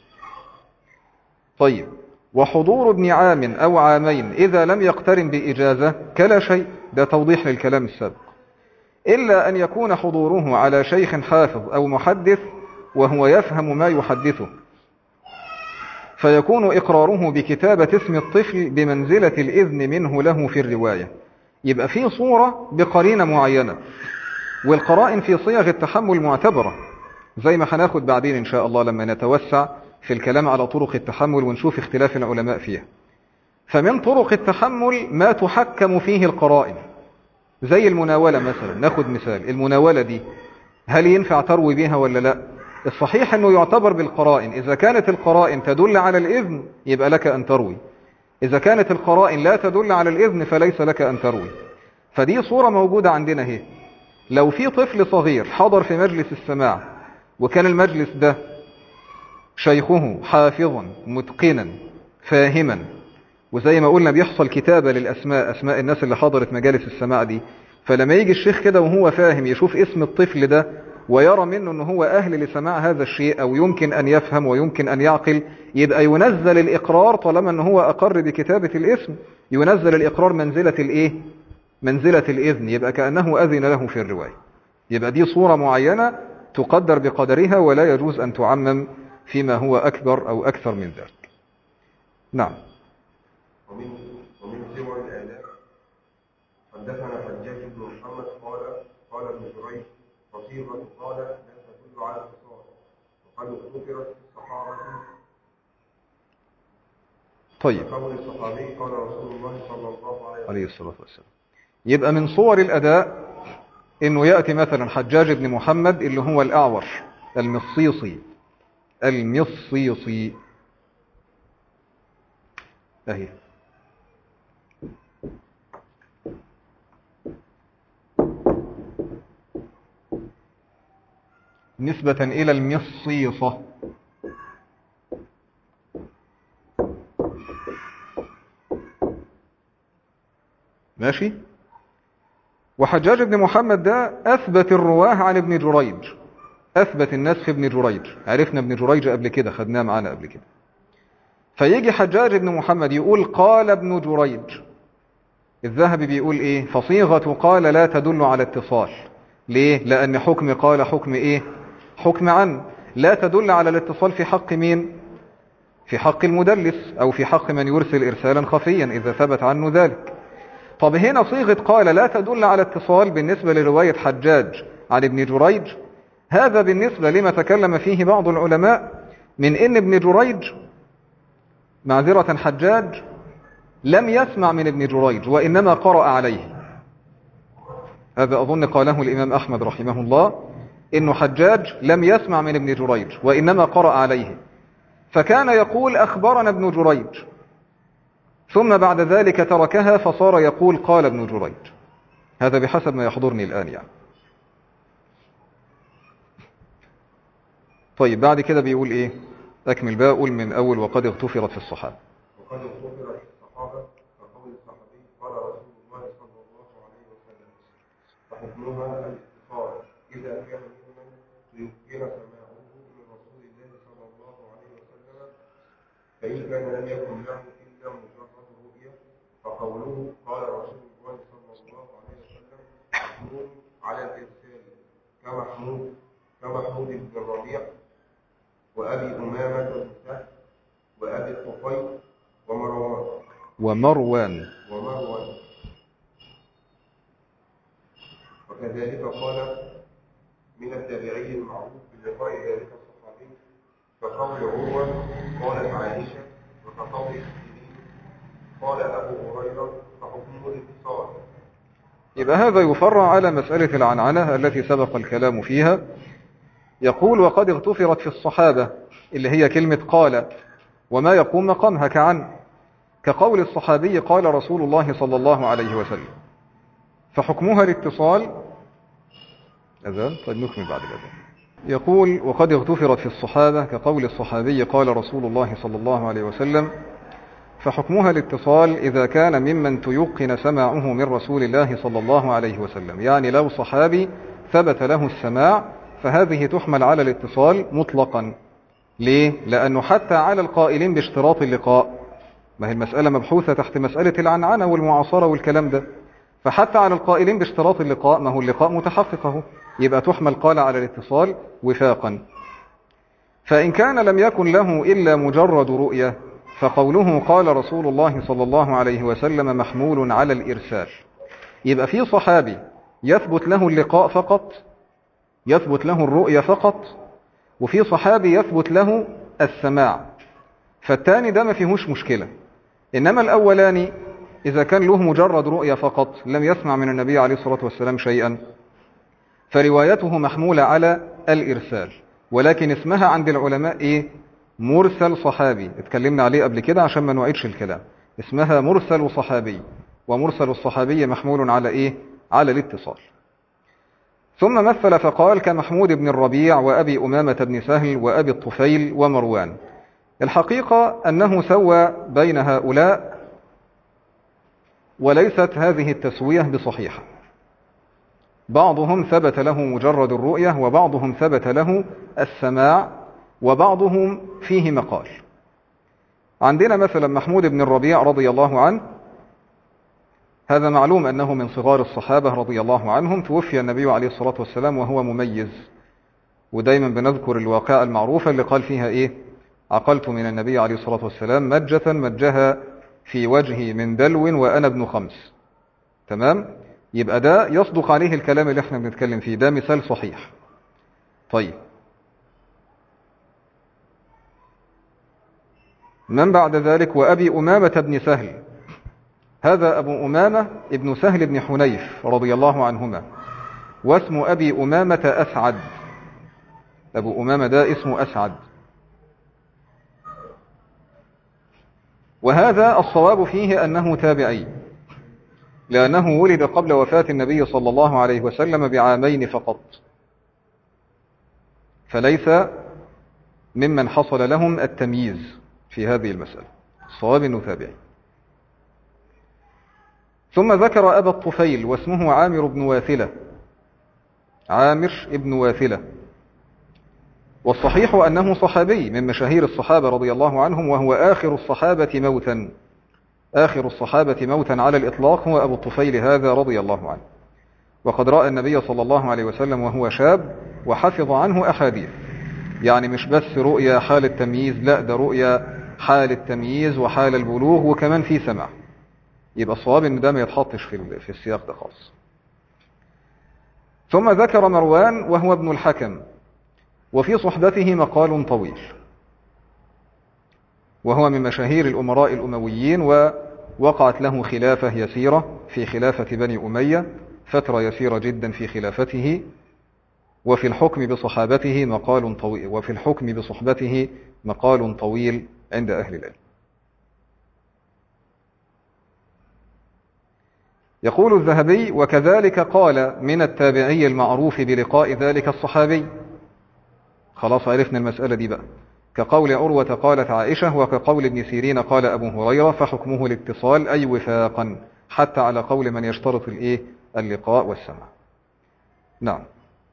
طيب وحضور ابن عام أو عامين إذا لم يقترن بإجازة كلا شيء ده توضيح للكلام السابق إلا أن يكون حضوره على شيخ حافظ أو محدث وهو يفهم ما يحدثه فيكون إقراره بكتابة اسم الطفل بمنزلة الإذن منه له في الرواية يبقى في صورة بقرينة معينة والقرائن في صيغ التحمل معتبرة زي ما هناخد بعدين إن شاء الله لما نتوسع في الكلام على طرق التحمل ونشوف اختلاف العلماء فيها فمن طرق التحمل ما تحكم فيه القرائن زي المناولة مثلا ناخد مثال المناولة دي هل ينفع تروي بها ولا لا الصحيح أنه يعتبر بالقرائن إذا كانت القرائن تدل على الإذن يبقى لك أن تروي إذا كانت القرائن لا تدل على الإذن فليس لك أن تروي فدي صورة موجودة عندنا هي لو في طفل صغير حضر في مجلس السماع وكان المجلس ده شيخه حافظا متقنا فاهما وزي ما قلنا بيحصل كتابة للأسماء أسماء الناس اللي حضرت مجالس السماع دي فلما يجي الشيخ كده وهو فاهم يشوف اسم الطفل ده ويرى منه أنه هو أهل لسماع هذا الشيء أو يمكن أن يفهم ويمكن أن يعقل يبقى ينزل الإقرار طالما أنه هو أقر بكتابة الاسم ينزل الإقرار منزلة الإيه؟ منزلة الإذن يبقى كأنه أذن له في الرواية يبقى دي صورة معينة تقدر بقدرها ولا يجوز أن تعمم فيما هو أكبر أو أكثر من ذلك نعم ومن ومن صور الآداب حدثنا حجاج بن محمد قال قال ابن جريج وصيغة قال لا تدل على اتصال وقد ذكرت في الصحابة طيب قول الصحابي قال رسول الله صلى الله عليه وسلم عليه الصلاة والسلام يبقى من صور الأداء إنه يأتي مثلا حجاج بن محمد اللي هو الأعور المصيصي المصيصي أهي نسبة إلى المصيصة ماشي وحجاج بن محمد ده أثبت الرواه عن ابن جريج أثبت الناس في ابن جريج عرفنا ابن جريج قبل كده خدناه معانا قبل كده فيجي حجاج بن محمد يقول قال ابن جريج الذهبي بيقول ايه فصيغة قال لا تدل على اتصال ليه لأن حكم قال حكم ايه حكم عن لا تدل على الاتصال في حق مين في حق المدلس أو في حق من يرسل إرسالا خفيا إذا ثبت عنه ذلك طب هنا صيغة قال لا تدل على اتصال بالنسبة لرواية حجاج عن ابن جريج هذا بالنسبة لما تكلم فيه بعض العلماء من ان ابن جريج معذرة حجاج لم يسمع من ابن جريج وإنما قرأ عليه هذا أظن قاله الإمام أحمد رحمه الله إن حجاج لم يسمع من ابن جريج وإنما قرأ عليه فكان يقول أخبرنا ابن جريج ثم بعد ذلك تركها فصار يقول قال ابن جريج هذا بحسب ما يحضرني الآن يعني طيب بعد كده بيقول ايه اكمل بقى قول من اول وقد اغتفرت في الصحابة وقد ذكر في الصحابة كقول الصحابي قال رسول الله صلى الله عليه وسلم وحكمها الاتصال إذا كان ممن يمكن سماعه من رسول الله صلى الله عليه وسلم فإن كان لم يكن له إلا مجرد رؤية فقوله قال رسول الله صلى الله عليه وسلم محمود على الإرسال كمحمود كمحمود بن الربيع وأبي أمامة بن سهل وأبي الطفيل ومروان ومروان ومروان وكذلك قال من التابعي المعروف بلقاء ذلك الصحابي كقول عروة قالت عائشة وكقول السنين قال أبو هريرة فحكمه الاتصال يبقى هذا يفرع على مسألة العنعنة التي سبق الكلام فيها يقول وقد اغتفرت في الصحابة اللي هي كلمة قال وما يقوم مقامها كعن كقول الصحابي قال رسول الله صلى الله عليه وسلم فحكمها الاتصال أذان طيب نكمل بعد الأذان يقول وقد اغتفرت في الصحابة كقول الصحابي قال رسول الله صلى الله عليه وسلم فحكمها الاتصال إذا كان ممن تيقن سماعه من رسول الله صلى الله عليه وسلم يعني لو صحابي ثبت له السماع فهذه تحمل على الاتصال مطلقا ليه؟ لأنه حتى على القائلين باشتراط اللقاء ما هي المسألة مبحوثة تحت مسألة العنعنة والمعاصرة والكلام ده فحتى على القائلين باشتراط اللقاء ما هو اللقاء متحققه يبقى تحمل قال على الاتصال وفاقا فإن كان لم يكن له إلا مجرد رؤية فقوله قال رسول الله صلى الله عليه وسلم محمول على الإرسال يبقى في صحابي يثبت له اللقاء فقط يثبت له الرؤية فقط وفي صحابي يثبت له السماع فالتاني ده ما فيهوش مشكلة إنما الأولاني إذا كان له مجرد رؤية فقط لم يسمع من النبي عليه الصلاة والسلام شيئا فروايته محمولة على الإرسال ولكن اسمها عند العلماء إيه؟ مرسل صحابي اتكلمنا عليه قبل كده عشان ما نعيدش الكلام اسمها مرسل صحابي ومرسل الصحابي محمول على إيه؟ على الاتصال ثم مثل فقال كمحمود بن الربيع وأبي أمامة بن سهل وأبي الطفيل ومروان الحقيقة أنه سوى بين هؤلاء وليست هذه التسوية بصحيحة بعضهم ثبت له مجرد الرؤية وبعضهم ثبت له السماع وبعضهم فيه مقال عندنا مثلا محمود بن الربيع رضي الله عنه هذا معلوم أنه من صغار الصحابة رضي الله عنهم توفي النبي عليه الصلاة والسلام وهو مميز ودايما بنذكر الواقع المعروفة اللي قال فيها إيه عقلت من النبي عليه الصلاة والسلام مجة مجها في وجهي من دلو وأنا ابن خمس تمام يبقى ده يصدق عليه الكلام اللي احنا بنتكلم فيه ده مثال صحيح طيب من بعد ذلك وأبي أمامة بن سهل هذا أبو أمامة ابن سهل بن حنيف رضي الله عنهما واسم أبي أمامة أسعد أبو أمامة ده اسمه أسعد وهذا الصواب فيه أنه تابعي لأنه ولد قبل وفاة النبي صلى الله عليه وسلم بعامين فقط فليس ممن حصل لهم التمييز في هذه المسألة الصواب أنه تابعي ثم ذكر أبا الطفيل واسمه عامر بن واثلة عامر بن واثلة والصحيح أنه صحابي من مشاهير الصحابة رضي الله عنهم وهو آخر الصحابة موتا آخر الصحابة موتا على الإطلاق هو أبو الطفيل هذا رضي الله عنه وقد رأى النبي صلى الله عليه وسلم وهو شاب وحفظ عنه أحاديث يعني مش بس رؤيا حال التمييز لا ده رؤيا حال التمييز وحال البلوغ وكمان في سمع يبقى الصواب ان ده ما يتحطش في في السياق ده خالص ثم ذكر مروان وهو ابن الحكم وفي صحبته مقال طويل وهو من مشاهير الأمراء الأمويين ووقعت له خلافة يسيرة في خلافة بني أمية فترة يسيرة جدا في خلافته وفي الحكم بصحابته مقال طويل وفي الحكم بصحبته مقال طويل عند أهل العلم يقول الذهبي وكذلك قال من التابعي المعروف بلقاء ذلك الصحابي خلاص عرفنا المسألة دي بقى كقول عروة قالت عائشة وكقول ابن سيرين قال أبو هريرة فحكمه الاتصال أي وفاقا حتى على قول من يشترط الإيه اللقاء والسمع نعم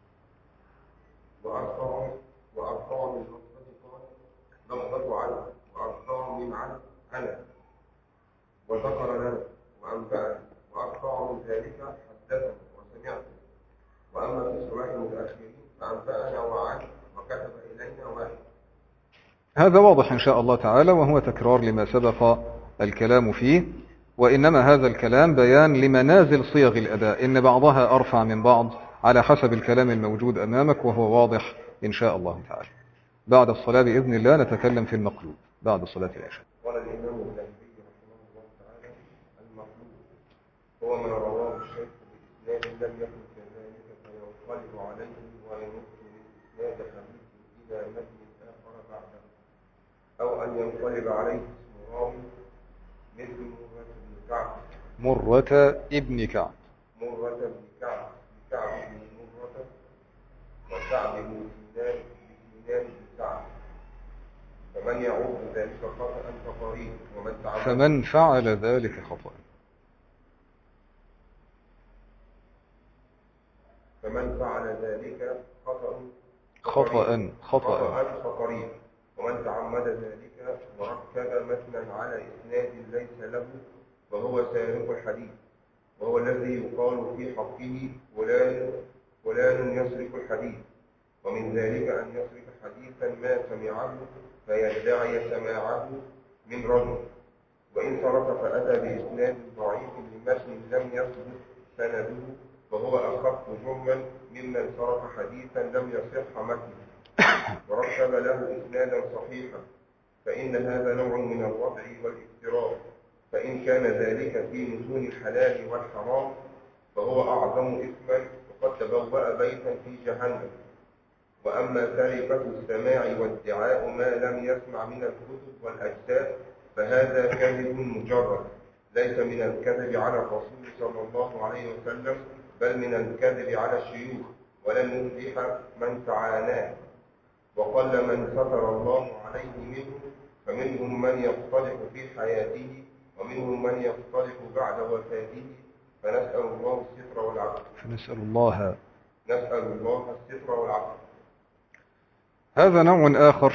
وأرفع وأرفع من لفظة قال لفظة عن وأرفع من عن أنا وذكر لنا وأنبأنا وأرفع من ذلك حدثنا وسمعنا وأما في صلاح المتأخرين فأنبأنا وعن وكتب إلينا واحد هذا واضح إن شاء الله تعالى وهو تكرار لما سبق الكلام فيه وإنما هذا الكلام بيان لمنازل صيغ الأداء إن بعضها أرفع من بعض على حسب الكلام الموجود أمامك وهو واضح إن شاء الله تعالى بعد الصلاة بإذن الله نتكلم في المقلوب بعد صلاة العشاء قال الإمام الذهبي رحمه الله تعالى المقلوب هو ما رواه الشيخ بإسناد لم يكن كذلك فينقلب عليه وينط الإسناد حديث إلى متن آخر بعده أو أن ينقلب عليه اسم راوي مثل مرة بن كعب مرة ابن كعب مرة بن كعب بكعب بن مرة وكعب بن سنان بسنان بن كعب فمن يعود ذلك خطأ فقريب ومن تعمد فمن فعل ذلك خطأ فمن فعل ذلك خطأ خطأ خطأ فقريب ومن تعمد ذلك وركب متنا على إسناد ليس له فهو سارق الحديث وهو الذي يقال في حقه فلان فلان يصرف الحديث ومن ذلك أن يصرف حديثا ما سمعه فيدعي سماعه من رجل وإن صرف فأتى بإسناد ضعيف لمتن لم يثبت سنده فهو أخف جرما ممن صرف حديثا لم يصح متنه ورتب له إسنادا صحيحا فإن هذا نوع من الوضع والافتراء فإن كان ذلك في متون الحلال والحرام فهو أعظم إثما وقد تبوأ بيتا في جهنم وأما سرقة السماع وادعاء ما لم يسمع من الكتب والأجزاء فهذا كذب مجرد ليس من الكذب على الرسول صلى الله عليه وسلم بل من الكذب على الشيوخ ولن يفلح من تعاناه وقل من ستر الله عليه منهم فمنهم من يصطلح في حياته ومنهم من يصطلح بعد وفاته فنسأل الله الستر والعفو فنسأل الله نسأل الله الستر والعفو هذا نوع آخر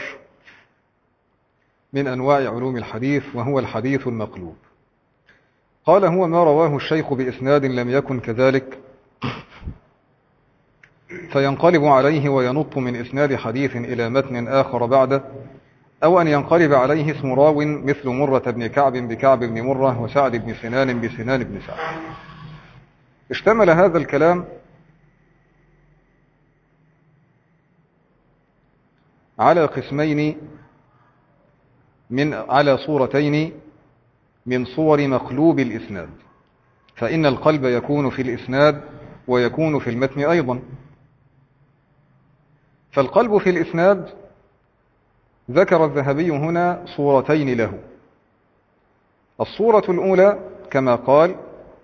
من أنواع علوم الحديث وهو الحديث المقلوب قال هو ما رواه الشيخ بإسناد لم يكن كذلك فينقلب عليه وينط من إسناد حديث إلى متن آخر بعده أو أن ينقلب عليه اسم راو مثل مرة بن كعب بكعب بن مرة وسعد بن سنان بسنان بن سعد اشتمل هذا الكلام على قسمين من على صورتين من صور مقلوب الإسناد فإن القلب يكون في الإسناد ويكون في المتن أيضا فالقلب في الإسناد ذكر الذهبي هنا صورتين له الصورة الأولى كما قال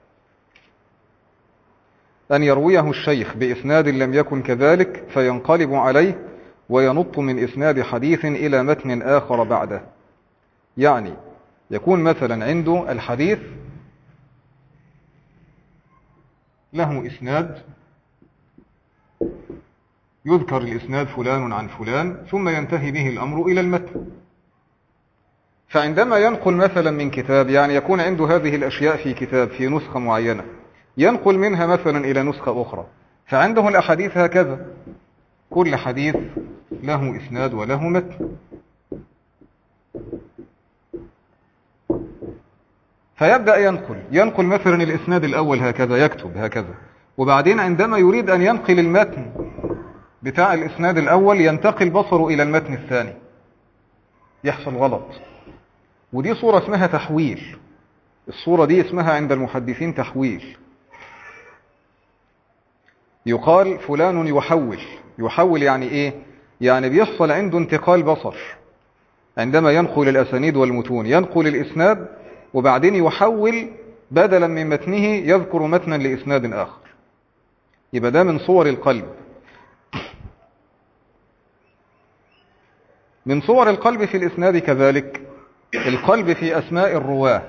أن يرويه الشيخ بإسناد لم يكن كذلك فينقلب عليه وينط من إسناد حديث إلى متن آخر بعده يعني يكون مثلا عنده الحديث له إسناد يذكر الإسناد فلان عن فلان ثم ينتهي به الأمر إلى المتن فعندما ينقل مثلا من كتاب يعني يكون عنده هذه الأشياء في كتاب في نسخة معينة ينقل منها مثلا إلى نسخة أخرى فعنده الأحاديث هكذا كل حديث له إسناد وله متن فيبدأ ينقل ينقل مثلا الإسناد الأول هكذا يكتب هكذا وبعدين عندما يريد أن ينقل المتن بتاع الإسناد الأول ينتقل بصره إلى المتن الثاني يحصل غلط ودي صورة اسمها تحويل الصورة دي اسمها عند المحدثين تحويل يقال فلان يحول يحول يعني ايه يعني بيحصل عنده انتقال بصر عندما ينقل الأسانيد والمتون ينقل الإسناد وبعدين يحول بدلا من متنه يذكر متنا لإسناد آخر يبقى ده من صور القلب من صور القلب في الإسناد كذلك القلب في أسماء الرواه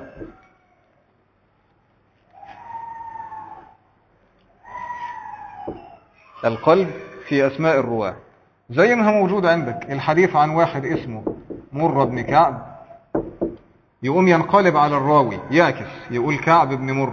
القلب في أسماء الرواه زي ما موجود عندك الحديث عن واحد اسمه مر بن كعب يقوم ينقلب على الراوي يعكس يقول كعب بن مر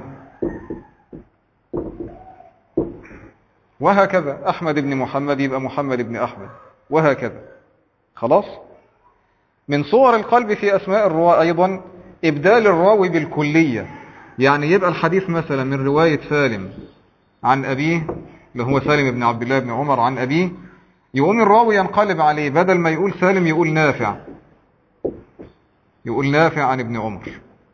وهكذا أحمد بن محمد يبقى محمد بن أحمد وهكذا خلاص من صور القلب في أسماء الرواة أيضا إبدال الراوي بالكلية يعني يبقى الحديث مثلا من رواية سالم عن أبيه اللي هو سالم بن عبد الله بن عمر عن أبيه يقوم الراوي ينقلب عليه بدل ما يقول سالم يقول نافع يقول نافع عن ابن عمر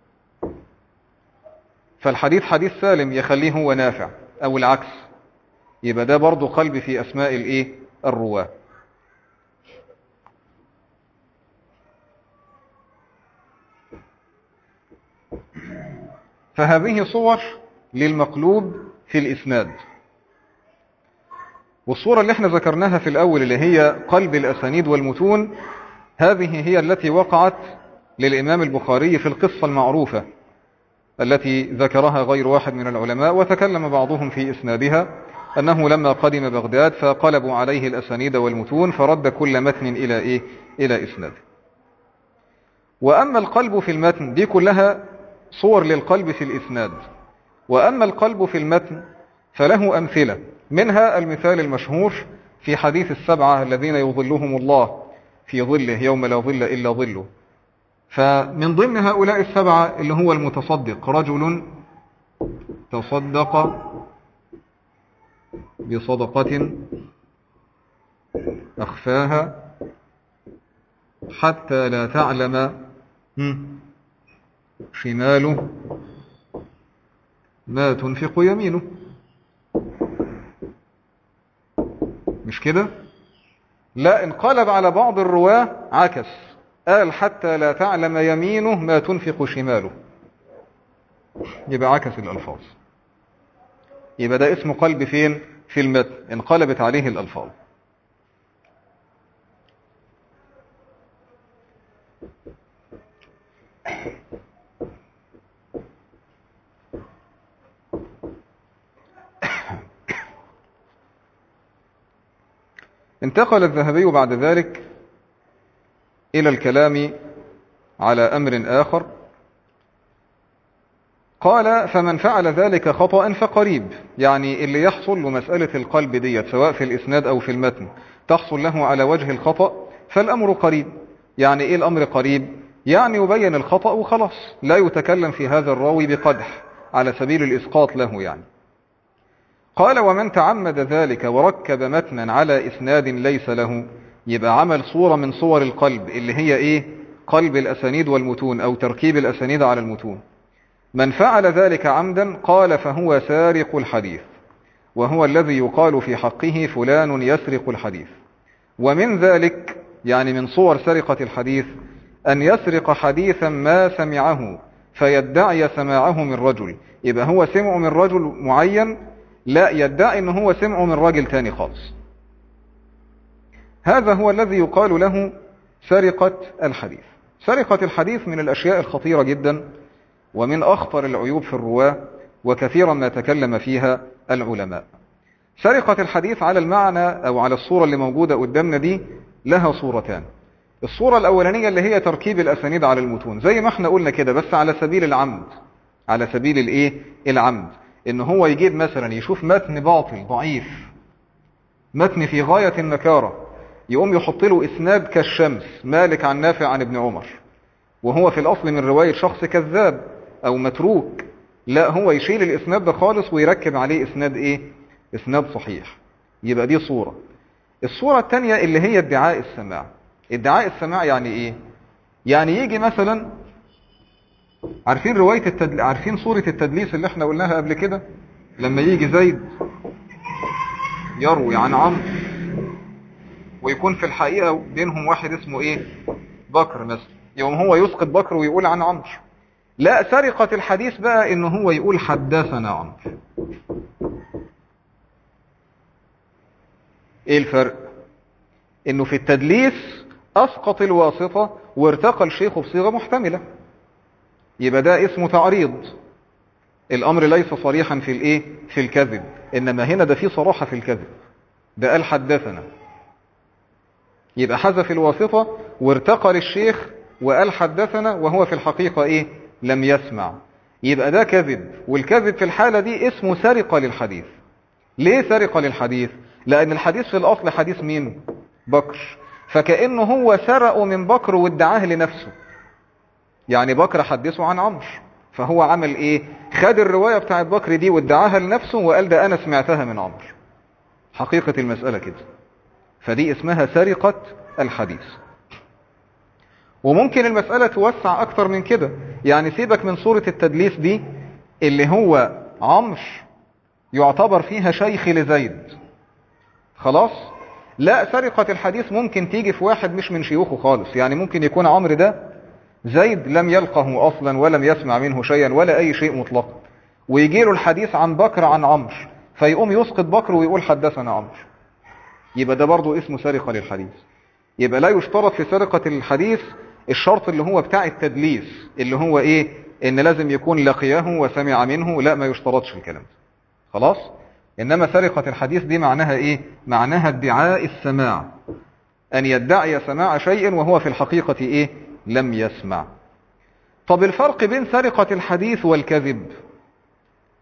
فالحديث حديث سالم يخليه هو نافع أو العكس يبقى ده برضو قلب في أسماء الإيه الرواة فهذه صور للمقلوب في الإسناد والصورة اللي احنا ذكرناها في الأول اللي هي قلب الأسانيد والمتون هذه هي التي وقعت للإمام البخاري في القصة المعروفة التي ذكرها غير واحد من العلماء وتكلم بعضهم في إسنادها أنه لما قدم بغداد فقلبوا عليه الأسانيد والمتون فرد كل متن إلى إيه؟ إلى إسناد وأما القلب في المتن دي كلها صور للقلب في الإسناد وأما القلب في المتن فله أمثلة منها المثال المشهور في حديث السبعة الذين يظلهم الله في ظله يوم لا ظل إلا ظله فمن ضمن هؤلاء السبعة اللي هو المتصدق رجل تصدق بصدقة أخفاها حتى لا تعلم شماله ما تنفق يمينه مش كده لا انقلب على بعض الرواة عكس قال حتى لا تعلم يمينه ما تنفق شماله يبقى عكس الألفاظ يبقى ده اسمه قلب فين في المتن انقلبت عليه الألفاظ انتقل الذهبي بعد ذلك إلى الكلام على أمر آخر قال فمن فعل ذلك خطأ فقريب يعني اللي يحصل له مسألة القلب ديت سواء في الإسناد أو في المتن تحصل له على وجه الخطأ فالأمر قريب يعني إيه الأمر قريب يعني يبين الخطأ وخلاص لا يتكلم في هذا الراوي بقدح على سبيل الإسقاط له يعني قال ومن تعمد ذلك وركب متنا على إسناد ليس له يبقى عمل صورة من صور القلب اللي هي إيه قلب الأسانيد والمتون أو تركيب الأسانيد على المتون من فعل ذلك عمدا قال فهو سارق الحديث وهو الذي يقال في حقه فلان يسرق الحديث ومن ذلك يعني من صور سرقة الحديث أن يسرق حديثا ما سمعه فيدعي سماعه من رجل يبقى هو سمعه من رجل معين لا يدعي ان هو سمعه من راجل تاني خالص هذا هو الذي يقال له سرقة الحديث سرقة الحديث من الأشياء الخطيرة جدا ومن أخطر العيوب في الرواة وكثيرا ما تكلم فيها العلماء سرقة الحديث على المعنى أو على الصورة اللي موجودة قدامنا دي لها صورتان الصورة الأولانية اللي هي تركيب الأسانيد على المتون زي ما احنا قلنا كده بس على سبيل العمد على سبيل الايه العمد ان هو يجيب مثلا يشوف متن باطل ضعيف متن في غاية النكارة يقوم يحط له اسناد كالشمس مالك عن نافع عن ابن عمر وهو في الاصل من رواية شخص كذاب او متروك لا هو يشيل الاسناد ده خالص ويركب عليه اسناد ايه اسناد صحيح يبقى دي صورة الصورة التانية اللي هي ادعاء السماع ادعاء السماع يعني ايه يعني يجي مثلا عارفين رواية التدل... عارفين صورة التدليس اللي احنا قلناها قبل كده لما يجي زيد يروي عن عمرو ويكون في الحقيقة بينهم واحد اسمه ايه بكر مثلا يوم هو يسقط بكر ويقول عن عمرو لا سرقة الحديث بقى ان هو يقول حدثنا عمرو ايه الفرق انه في التدليس اسقط الواسطة وارتقى الشيخ بصيغة محتملة يبقى ده اسمه تعريض الامر ليس صريحا في الايه في الكذب انما هنا ده فيه صراحة في الكذب ده قال حدثنا يبقى حذف الواسطة وارتقى للشيخ وقال حدثنا وهو في الحقيقة ايه لم يسمع يبقى ده كذب والكذب في الحالة دي اسمه سرقة للحديث ليه سرقة للحديث لان الحديث في الاصل حديث مين بكر فكأنه هو سرقه من بكر وادعاه لنفسه يعني بكر حدثه عن عمرو فهو عمل ايه خد الرواية بتاعت بكر دي وادعاها لنفسه وقال ده انا سمعتها من عمرو حقيقة المسألة كده فدي اسمها سرقة الحديث وممكن المسألة توسع اكتر من كده يعني سيبك من صورة التدليس دي اللي هو عمرو يعتبر فيها شيخ لزيد خلاص لا سرقة الحديث ممكن تيجي في واحد مش من شيوخه خالص يعني ممكن يكون عمرو ده زيد لم يلقه أصلا ولم يسمع منه شيئا ولا أي شيء مطلقا ويجي له الحديث عن بكر عن عمرو فيقوم يسقط بكر ويقول حدثنا عمرو يبقى ده برضو اسمه سرقة للحديث يبقى لا يشترط في سرقة الحديث الشرط اللي هو بتاع التدليس اللي هو ايه ان لازم يكون لقيه وسمع منه لا ما يشترطش الكلام خلاص انما سرقة الحديث دي معناها ايه معناها ادعاء السماع ان يدعي سماع شيء وهو في الحقيقة ايه لم يسمع طب الفرق بين سرقة الحديث والكذب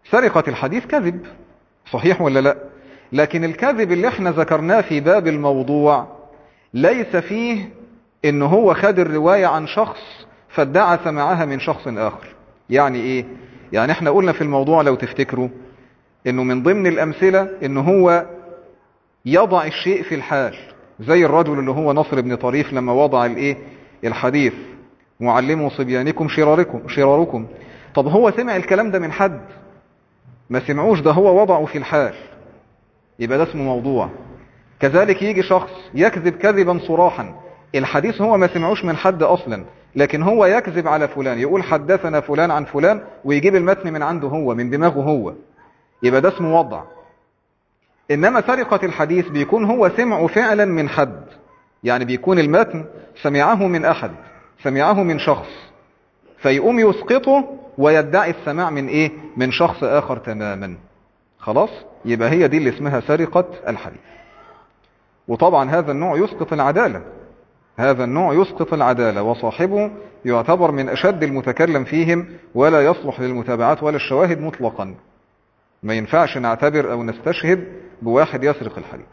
سرقة الحديث كذب صحيح ولا لا لكن الكذب اللي احنا ذكرناه في باب الموضوع ليس فيه ان هو خد الرواية عن شخص فادعى سماعها من شخص اخر يعني ايه يعني احنا قلنا في الموضوع لو تفتكروا انه من ضمن الامثلة ان هو يضع الشيء في الحال زي الرجل اللي هو نصر بن طريف لما وضع الايه الحديث معلموا صبيانكم شراركم شراركم طب هو سمع الكلام ده من حد ما سمعوش ده هو وضعه في الحال يبقى ده اسمه موضوع كذلك يجي شخص يكذب كذبا صراحا الحديث هو ما سمعوش من حد اصلا لكن هو يكذب على فلان يقول حدثنا فلان عن فلان ويجيب المتن من عنده هو من دماغه هو يبقى ده اسمه وضع انما سرقة الحديث بيكون هو سمعه فعلا من حد يعني بيكون المتن سمعه من احد سمعه من شخص فيقوم يسقطه ويدعي السماع من ايه من شخص اخر تماما خلاص يبقى هي دي اللي اسمها سرقة الحديث وطبعا هذا النوع يسقط العدالة هذا النوع يسقط العدالة وصاحبه يعتبر من أشد المتكلم فيهم ولا يصلح للمتابعات ولا الشواهد مطلقا ما ينفعش نعتبر أو نستشهد بواحد يسرق الحديث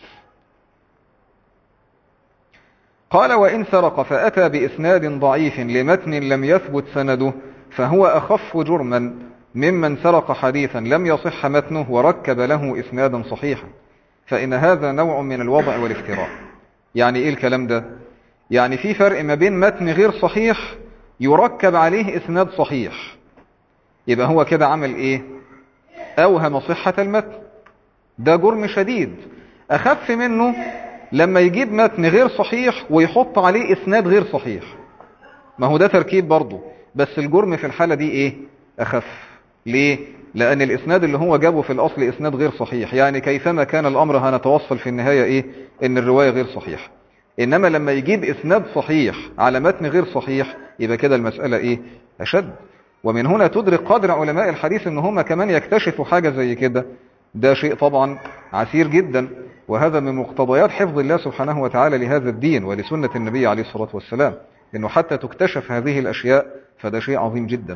قال وإن سرق فأتى بإسناد ضعيف لمتن لم يثبت سنده فهو أخف جرما ممن سرق حديثا لم يصح متنه وركب له إسنادا صحيحا فإن هذا نوع من الوضع والافتراء يعني إيه الكلام ده يعني في فرق ما بين متن غير صحيح يركب عليه إسناد صحيح يبقى هو كده عمل إيه أوهم صحة المتن ده جرم شديد أخف منه لما يجيب متن غير صحيح ويحط عليه إسناد غير صحيح ما هو ده تركيب برضه بس الجرم في الحالة دي إيه أخف ليه لأن الإسناد اللي هو جابه في الأصل إسناد غير صحيح يعني كيفما كان الأمر هنتوصل في النهاية إيه إن الرواية غير صحيح إنما لما يجيب إسناد صحيح على متن غير صحيح يبقى كده المسألة إيه أشد ومن هنا تدرك قدر علماء الحديث إن هم كمان يكتشفوا حاجة زي كده ده شيء طبعا عسير جدا وهذا من مقتضيات حفظ الله سبحانه وتعالى لهذا الدين ولسنة النبي عليه الصلاة والسلام إنه حتى تكتشف هذه الأشياء فده شيء عظيم جدا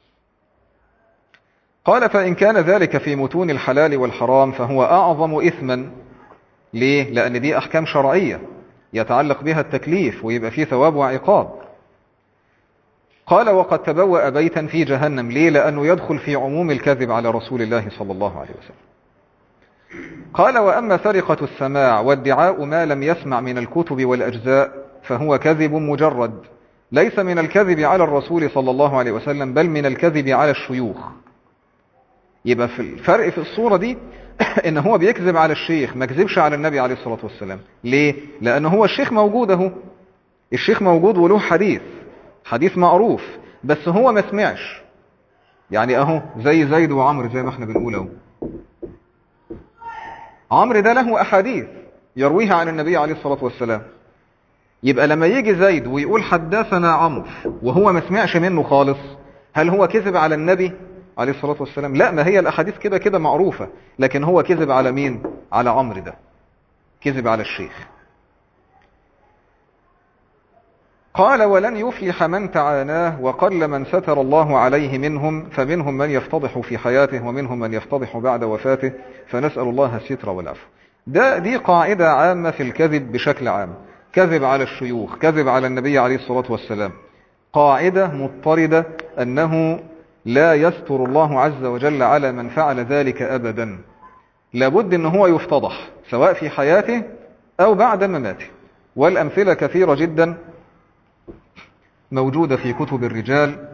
قال فإن كان ذلك في متون الحلال والحرام فهو أعظم إثما ليه؟ لأن دي أحكام شرعية يتعلق بها التكليف ويبقى فيه ثواب وعقاب قال وقد تبوأ بيتا في جهنم ليه؟ لأنه يدخل في عموم الكذب على رسول الله صلى الله عليه وسلم قال وأما سرقة السماع وادعاء ما لم يسمع من الكتب والأجزاء فهو كذب مجرد ليس من الكذب على الرسول صلى الله عليه وسلم بل من الكذب على الشيوخ يبقى في الفرق في الصورة دي ان هو بيكذب على الشيخ ما كذبش على النبي عليه الصلاة والسلام ليه لان هو الشيخ موجود اهو الشيخ موجود وله حديث حديث معروف بس هو ما سمعش يعني اهو زي زيد وعمرو زي ما احنا بنقول اهو عمرو ده له احاديث يرويها عن النبي عليه الصلاة والسلام يبقى لما يجي زيد ويقول حدثنا عمرو وهو ما سمعش منه خالص هل هو كذب على النبي عليه الصلاة والسلام لا ما هي الأحاديث كده كده معروفة لكن هو كذب على مين على عمرو ده كذب على الشيخ قال ولن يفلح من تعاناه وقل من ستر الله عليه منهم فمنهم من يفتضح في حياته ومنهم من يفتضح بعد وفاته فنسأل الله الستر والعفو ده دي قاعدة عامة في الكذب بشكل عام كذب على الشيوخ كذب على النبي عليه الصلاة والسلام قاعدة مضطردة أنه لا يستر الله عز وجل على من فعل ذلك أبدا لابد أن هو يفتضح سواء في حياته أو بعد مماته والأمثلة كثيرة جدا موجودة في كتب الرجال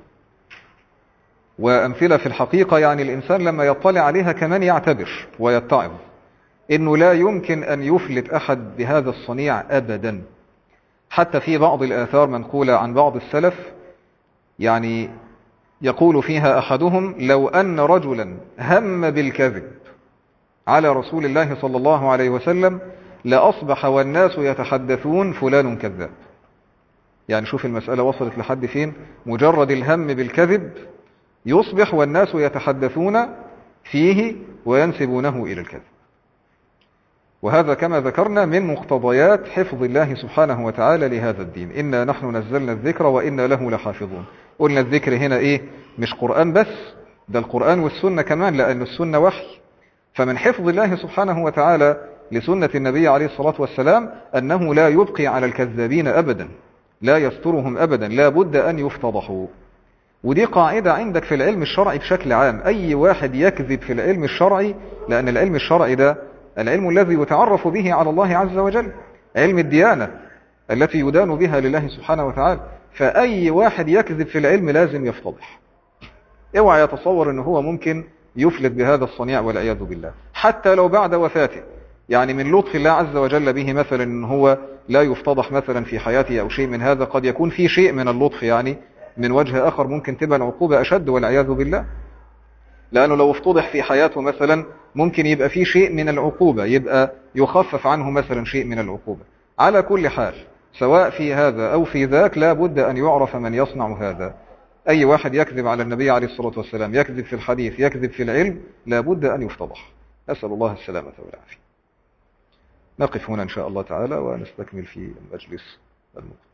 وأمثلة في الحقيقة يعني الإنسان لما يطلع عليها كمان يعتبر ويتعظ إنه لا يمكن أن يفلت أحد بهذا الصنيع أبدا حتى في بعض الآثار منقولة عن بعض السلف يعني يقول فيها أحدهم لو أن رجلا هم بالكذب على رسول الله صلى الله عليه وسلم لأصبح والناس يتحدثون فلان كذاب يعني شوف المسألة وصلت لحد فين مجرد الهم بالكذب يصبح والناس يتحدثون فيه وينسبونه إلى الكذب وهذا كما ذكرنا من مقتضيات حفظ الله سبحانه وتعالى لهذا الدين إنا نحن نزلنا الذكر وإنا له لحافظون قلنا الذكر هنا إيه مش قرآن بس ده القرآن والسنة كمان لأن السنة وحي فمن حفظ الله سبحانه وتعالى لسنة النبي عليه الصلاة والسلام أنه لا يبقي على الكذابين أبدا لا يسترهم أبدا لا بد أن يفتضحوا ودي قاعدة عندك في العلم الشرعي بشكل عام أي واحد يكذب في العلم الشرعي لأن العلم الشرعي ده العلم الذي يتعرف به على الله عز وجل علم الديانة التي يدان بها لله سبحانه وتعالى فأي واحد يكذب في العلم لازم يفتضح اوعى يتصور ان هو ممكن يفلت بهذا الصنيع والعياذ بالله حتى لو بعد وفاته يعني من لطف الله عز وجل به مثلا ان هو لا يفتضح مثلا في حياته او شيء من هذا قد يكون في شيء من اللطف يعني من وجه اخر ممكن تبقى العقوبة اشد والعياذ بالله لانه لو افتضح في حياته مثلا ممكن يبقى في شيء من العقوبة يبقى يخفف عنه مثلا شيء من العقوبة على كل حال سواء في هذا او في ذاك لا بد ان يعرف من يصنع هذا أي واحد يكذب على النبي عليه الصلاة والسلام يكذب في الحديث يكذب في العلم لابد أن يفتضح أسأل الله السلامة والعافية نقف هنا إن شاء الله تعالى ونستكمل في المجلس المقبل